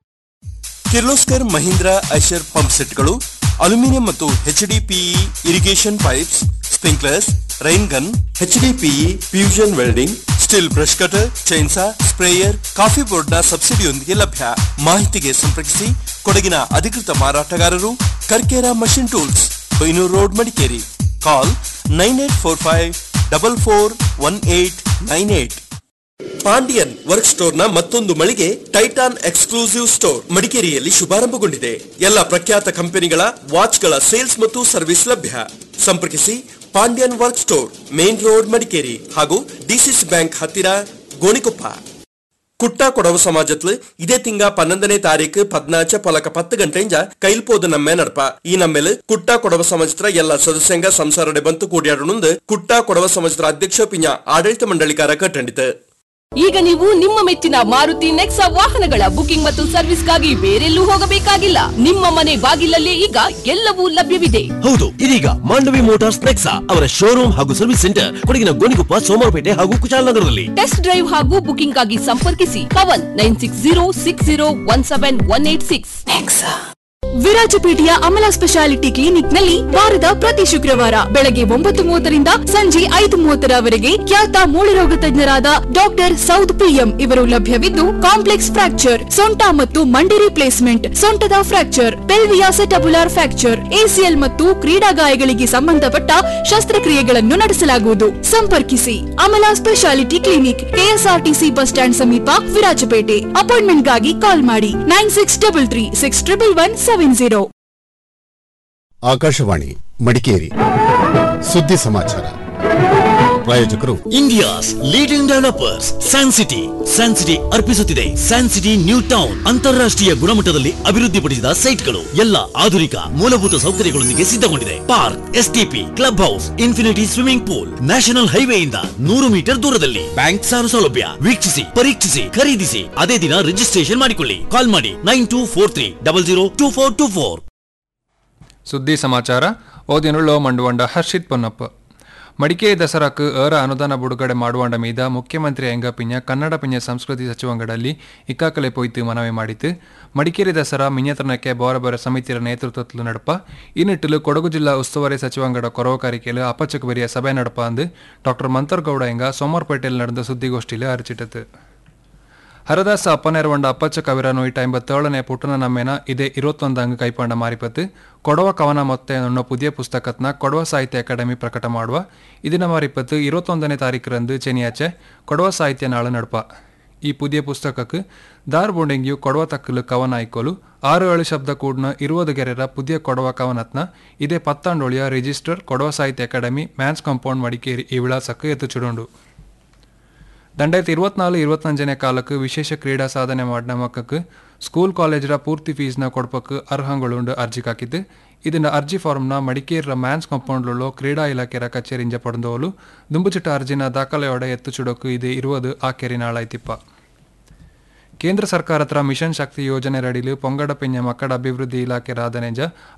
Kirloskar Mahindra Eicher pump ಸೆಟ್ಗಳು ಅಲ್ಯೂಮಿನಿಯಂ ಮತ್ತು HDPE irrigation pipes sprinklers rain gun HDPE fusion welding Stihl brush cutter chainsaw sprayer coffee ಬೋರ್ಡ್ನ ಸಬ್ಸಿಡಿಯೊಂದಿಗೆ ಲಭ್ಯ ಮಾಹಿತಿಗೆ ಸಂಪರ್ಕಿಸಿ ಕೊಡಗಿನ ಅಧಿಕೃತ ಮಾರಾಟಗಾರರು Karkera machine tools Bainur road Madikeri call nine eight four five double four one eight nine eight Pandian work store ನ ಮತ್ತೊಂದು ಮಳಿಗೆ ಟೈಟಾನ್ ಎಕ್ಸ್ಕ್ಲೂಸಿವ್ ಸ್ಟೋರ್ ಮಡಿಕೇರಿಯಲ್ಲಿ ಶುಭಾರಂಭಗೊಂಡಿದೆ ಎಲ್ಲ ಪ್ರಖ್ಯಾತ ಕಂಪನಿಗಳ ವಾಚ್ಗಳ ಸೇಲ್ಸ್ ಮತ್ತು ಸರ್ವಿಸ್ ಲಭ್ಯ ಸಂಪರ್ಕಿಸಿ Pandyan work store main road Madikeri ಹಾಗೂ ಡಿಸಿಸಿ ಬ್ಯಾಂಕ್ ಹತ್ತಿರ ಗೋಣಿಕೊಪ್ಪ ಕುಟ್ಟ ಕೊಡವ ಸಮಾಜತ್ಲು ಇದೇ ತಿಂಗ ಪನ್ನೊಂದನೇ ತಾರೀಕು ಪದ್ನಾಚ ಪಲಕ ಪತ್ತು ಗಂಟೆಂಜ ಕೈಲ್ಪೋದು ನಮ್ಮೆ ನಡಪ ಈ ನಮ್ಮೆಲ್ ಕುಟ್ಟ ಕೊಡವ ಸಮಾಜತ್ರ ಎಲ್ಲ ಸದಸ್ಯಂಗ ಸಂಸಾರಡೆ ಬಂತು ಕೂಡಿಯಾಡನುಂದು ಕುಟ್ಟ ಕೊಡವ ಸಮಾಜತ್ರ ಅಧ್ಯಕ್ಷ ಪಿಂಜ ಆಡಳಿತ ಮಂಡಳಿಕಾರ ಕಟ್ಟಂಡಿತು ಈಗ ನೀವು ನಿಮ್ಮ ಮೆಚ್ಚಿನ ಮಾರುತಿ ನೆಕ್ಸಾ ವಾಹನಗಳ ಬುಕಿಂಗ್ ಮತ್ತು ಸರ್ವಿಸ್ಗಾಗಿ ಬೇರೆಲ್ಲೂ ಹೋಗಬೇಕಾಗಿಲ್ಲ ನಿಮ್ಮ ಮನೆ ಬಾಗಿಲಲ್ಲೇ ಈಗ ಎಲ್ಲವೂ ಲಭ್ಯವಿದೆ ಹೌದು ಇದೀಗ ಮಾಂಡವಿ ಮೋಟಾರ್ಸ್ ನೆಕ್ಸಾ ಅವರ ಶೋರೂಮ್ ಹಾಗೂ ಸರ್ವಿಸ್ ಸೆಂಟರ್ ಕೊಡಗಿನ ಗೋಣಿಕೊಪ್ಪ ಸೋಮವಾರಪೇಟೆ ಹಾಗೂ ಕುಶಾಲನಗರದಲ್ಲಿ ಟೆಸ್ಟ್ ಡ್ರೈವ್ ಹಾಗೂ ಬುಕಿಂಗ್ ಆಗಿ ಸಂಪರ್ಕಿಸಿ Pavan nine six zero six zero one seven one eight six ವಿರಾಜಪೇಟೆಯ ಅಮಲಾ ಸ್ಪೆಷಾಲಿಟಿ ಕ್ಲಿನಿಕ್ ನಲ್ಲಿ ವಾರದ ಪ್ರತಿ ಶುಕ್ರವಾರ ಬೆಳಗ್ಗೆ ಒಂಬತ್ತು ಮೂವತ್ತರಿಂದ ಸಂಜೆ ಐದು ಮೂವತ್ತರವರೆಗೆ ಖ್ಯಾತ ಮೂಳೆರೋಗ ತಜ್ಞರಾದ ಡಾಕ್ಟರ್ ಸೌದ್ ಪಿಎಂ ಇವರು ಲಭ್ಯವಿದ್ದು ಕಾಂಪ್ಲೆಕ್ಸ್ ಫ್ರಾಕ್ಚರ್ ಸೊಂಟ ಮತ್ತು ಮಂಡಿ ರಿಪ್ಲೇಸ್ಮೆಂಟ್ ಸೊಂಟದ fracture pelvi acetabular fracture ACL ಮತ್ತು ಕ್ರೀಡಾ ಗಾಯಗಳಿಗೆ ಸಂಬಂಧಪಟ್ಟ ಶಸ್ತ್ರಕ್ರಿಯೆಗಳನ್ನು ನಡೆಸಲಾಗುವುದು ಸಂಪರ್ಕಿಸಿ Amala speciality clinic KSRTC bus stand ಸಮೀಪ ವಿರಾಜಪೇಟೆ ಅಪಾಯಿಂಟ್ಮೆಂಟ್ಗಾಗಿ ಕಾಲ್ ಮಾಡಿ nine six double three six triple one seven zero Akashvani Madikeri ಸುದ್ದಿ ಸಮಾಚಾರ ಪ್ರಾಯೋಜಕರು India's leading developers San city San city ಅರ್ಪಿಸುತ್ತಿದೆ ಸ್ಯಾನ್ ಸಿಟಿ ನ್ಯೂ ಟೌನ್ ಅಂತಾರಾಷ್ಟ್ರೀಯ ಗುಣಮಟ್ಟದಲ್ಲಿ ಅಭಿವೃದ್ಧಿಪಡಿಸಿದ ಸೈಟ್ಗಳು ಎಲ್ಲ ಆಧುನಿಕ ಮೂಲಭೂತ ಸೌಕರ್ಯಗಳೊಂದಿಗೆ ಸಿದ್ಧಗೊಂಡಿದೆ park STP club house infinity swimming pool national ಹೈವೇಯಿಂದ ನೂರು ಮೀಟರ್ ದೂರದಲ್ಲಿ ಬ್ಯಾಂಕ್ ಸಾಲ ಸೌಲಭ್ಯ ವೀಕ್ಷಿಸಿ ಪರೀಕ್ಷಿಸಿ ಖರೀದಿಸಿ ಅದೇ ದಿನ ರಿಜಿಸ್ಟ್ರೇಷನ್ ಮಾಡಿಕೊಳ್ಳಿ ಕಾಲ್ ಮಾಡಿ nine two four three double zero two four two four ಸುದ್ದಿ ಸಮಾಚಾರ ಓದಿನುಳ್ಳೋ ಮಂಡುವಂಡ ಹರ್ಷಿತ್ ಪೊನ್ನಪ್ಪ ಮಡಿಕೇರಿ ದಸರಾకు ಏರ ಅನುದಾನ ಬಿಡುಗಡೆ ಮಾಡುವಂಡ ಮೀದ ಮುಖ್ಯಮಂತ್ರಿ ಎಂಗ ಪಿಂಜ ಕನ್ನಡ ಪಿಂಜ ಸಂಸ್ಕೃತಿ ಸಚಿವಂಗಡಲ್ಲಿ ಇಕ್ಕಾಕಲೆ ಪೊಯ್ತು ಮನವಿ ಮಾಡಿತು ಮಡಿಕೇರಿ ದಸರಾ ಮಿಂಜತನಕ್ಕೆ ಬೋರ ಬೋರ ಸಮಿತಿಯ ನೇತೃತ್ವದಲ್ಲಿ ನಡಪ ಈ ನಿಟ್ಟಿಲು ಕೊಡಗು ಜಿಲ್ಲಾ ಉಸ್ತುವಾರಿ ಸಚಿವಂಗಡ ಕೊರವಕಾರಿಕೆಲು ಅಪಚಕ ಬರಿಯ ಸಭೆ ನಡಪ ಅಂದು ಡಾಕ್ಟರ್ ಮಂತರ್ಗೌಡ ಎಂಗ ಸೋಮವಾರಪೇಟೆಯಲ್ಲಿ ನಡೆದ ಸುದ್ದಿಗೋಷ್ಠಿಯಲ್ಲಿ ಅರಚಿಟ್ಟತು ಹರದಾಸ ಅಪ್ಪನೇರವಂಡ ಅಪ್ಪಚ್ಚ ಕವಿರ ನೂಯಿಟ ಎಂಬತ್ತೇಳನೇ ಪುಟ್ಟನ ನಮ್ಮೆನ ಇದೇ ഇരുപത്തൊಂದಂಗ ಕೈಪಂಡ ಮಾರಿಪತ್ತು ಕೊಡವ ಕವನ ಮೊತ್ತೆ ಅನ್ನೋ ಪುದಿಯ ಪುಸ್ತಕತ್ನ ಕೊಡವ ಸಾಹಿತ್ಯ ಅಕಾಡೆಮಿ ಪ್ರಕಟ ಮಾಡುವ ಇದನ್ನ ಮಾರಿಪತ್ತು ഇരുപത്തൊಂದನೇ ತಾರೀಕರಂದು ಚೆನಿಯಾಚೆ ಕೊಡವ ಸಾಹಿತ್ಯ ನಾಳು ನಡಪ ಈ ಪುದಿಯ ಪುಸ್ತಕಕ್ಕೆ ದಾರ್ ಬೊಂಡೆಂಗಿಯು ಕೊಡವ ತಕ್ಕಲು ಕವನ ಐಕೋಲು ಆರು ಏಳು ಶಬ್ದ ಕೂಡ್ನ ಇರುವುದು ಗೆರೆರ ಪುದಿಯ ಕೊಡವ ಕವನತ್ನ ಇದೇ ಪತ್ತಾಂಡೋಳಿಯ ರಿಜಿಸ್ಟರ್ ಕೊಡವ ಸಾಹಿತ್ಯ ಅಕಾಡೆಮಿ ಮ್ಯಾನ್ಸ್ ಕಾಂಪೌಂಡ್ ಮಡಿಕೇರಿ ಈ ವಿಳಾಸಕ್ಕೆ ಎತ್ತು ಚುಡುಂಡು ದಂಡಾಯಿರത്തി ഇരുപത്തിനാല് ഇരുപത്തഞ്ചನೇ ಕಾಲಕ್ಕೆ ವಿಶೇಷ ಕ್ರೀಡಾ ಸಾಧನೆ ಮಾಡಿದ ಮಕ್ಕಕ್ಕೆ ಸ್ಕೂಲ್ ಕಾಲೇಜರ ಪೂರ್ತಿ ಫೀಸ್ನ ಕೊಡ್ಪಕ್ಕೆ ಅರ್ಹಂಗಳುಂಡು ಅರ್ಜಿ ಹಾಕಿದ್ದು ಇದನ್ನ ಅರ್ಜಿ ಫಾರ್ಮ್ನ ಮಡಿಕೇರಿಯ ಮ್ಯಾನ್ಸ್ ಕಾಂಪೌಂಡ್ಲೋ ಕ್ರೀಡಾ ಇಲಾಖೆಯ ಕಚೇರಿಂಜ ಪಡೆದೋಲು ದುಂಬುಚಿಟ್ಟ ಅರ್ಜಿನ ದಾಖಲೆಯೊಡೆ ಎತ್ತು ಚುಡೋಕು ಇದೆ ಇರುವುದು ಆ ಕೆರಿ ನಾಳಾಯ್ತಿಪ್ಪ ಕೇಂದ್ರ ಸರ್ಕಾರ ಹತ್ರ ಮಿಷನ್ ಶಕ್ತಿ ಯೋಜನೆ ರಡಿಲು ಪೊಂಗಡ ಪಿಂಜ ಮಕ್ಕಳ ಅಭಿವೃದ್ಧಿ ಇಲಾಖೆ ರಾಧನೆಜ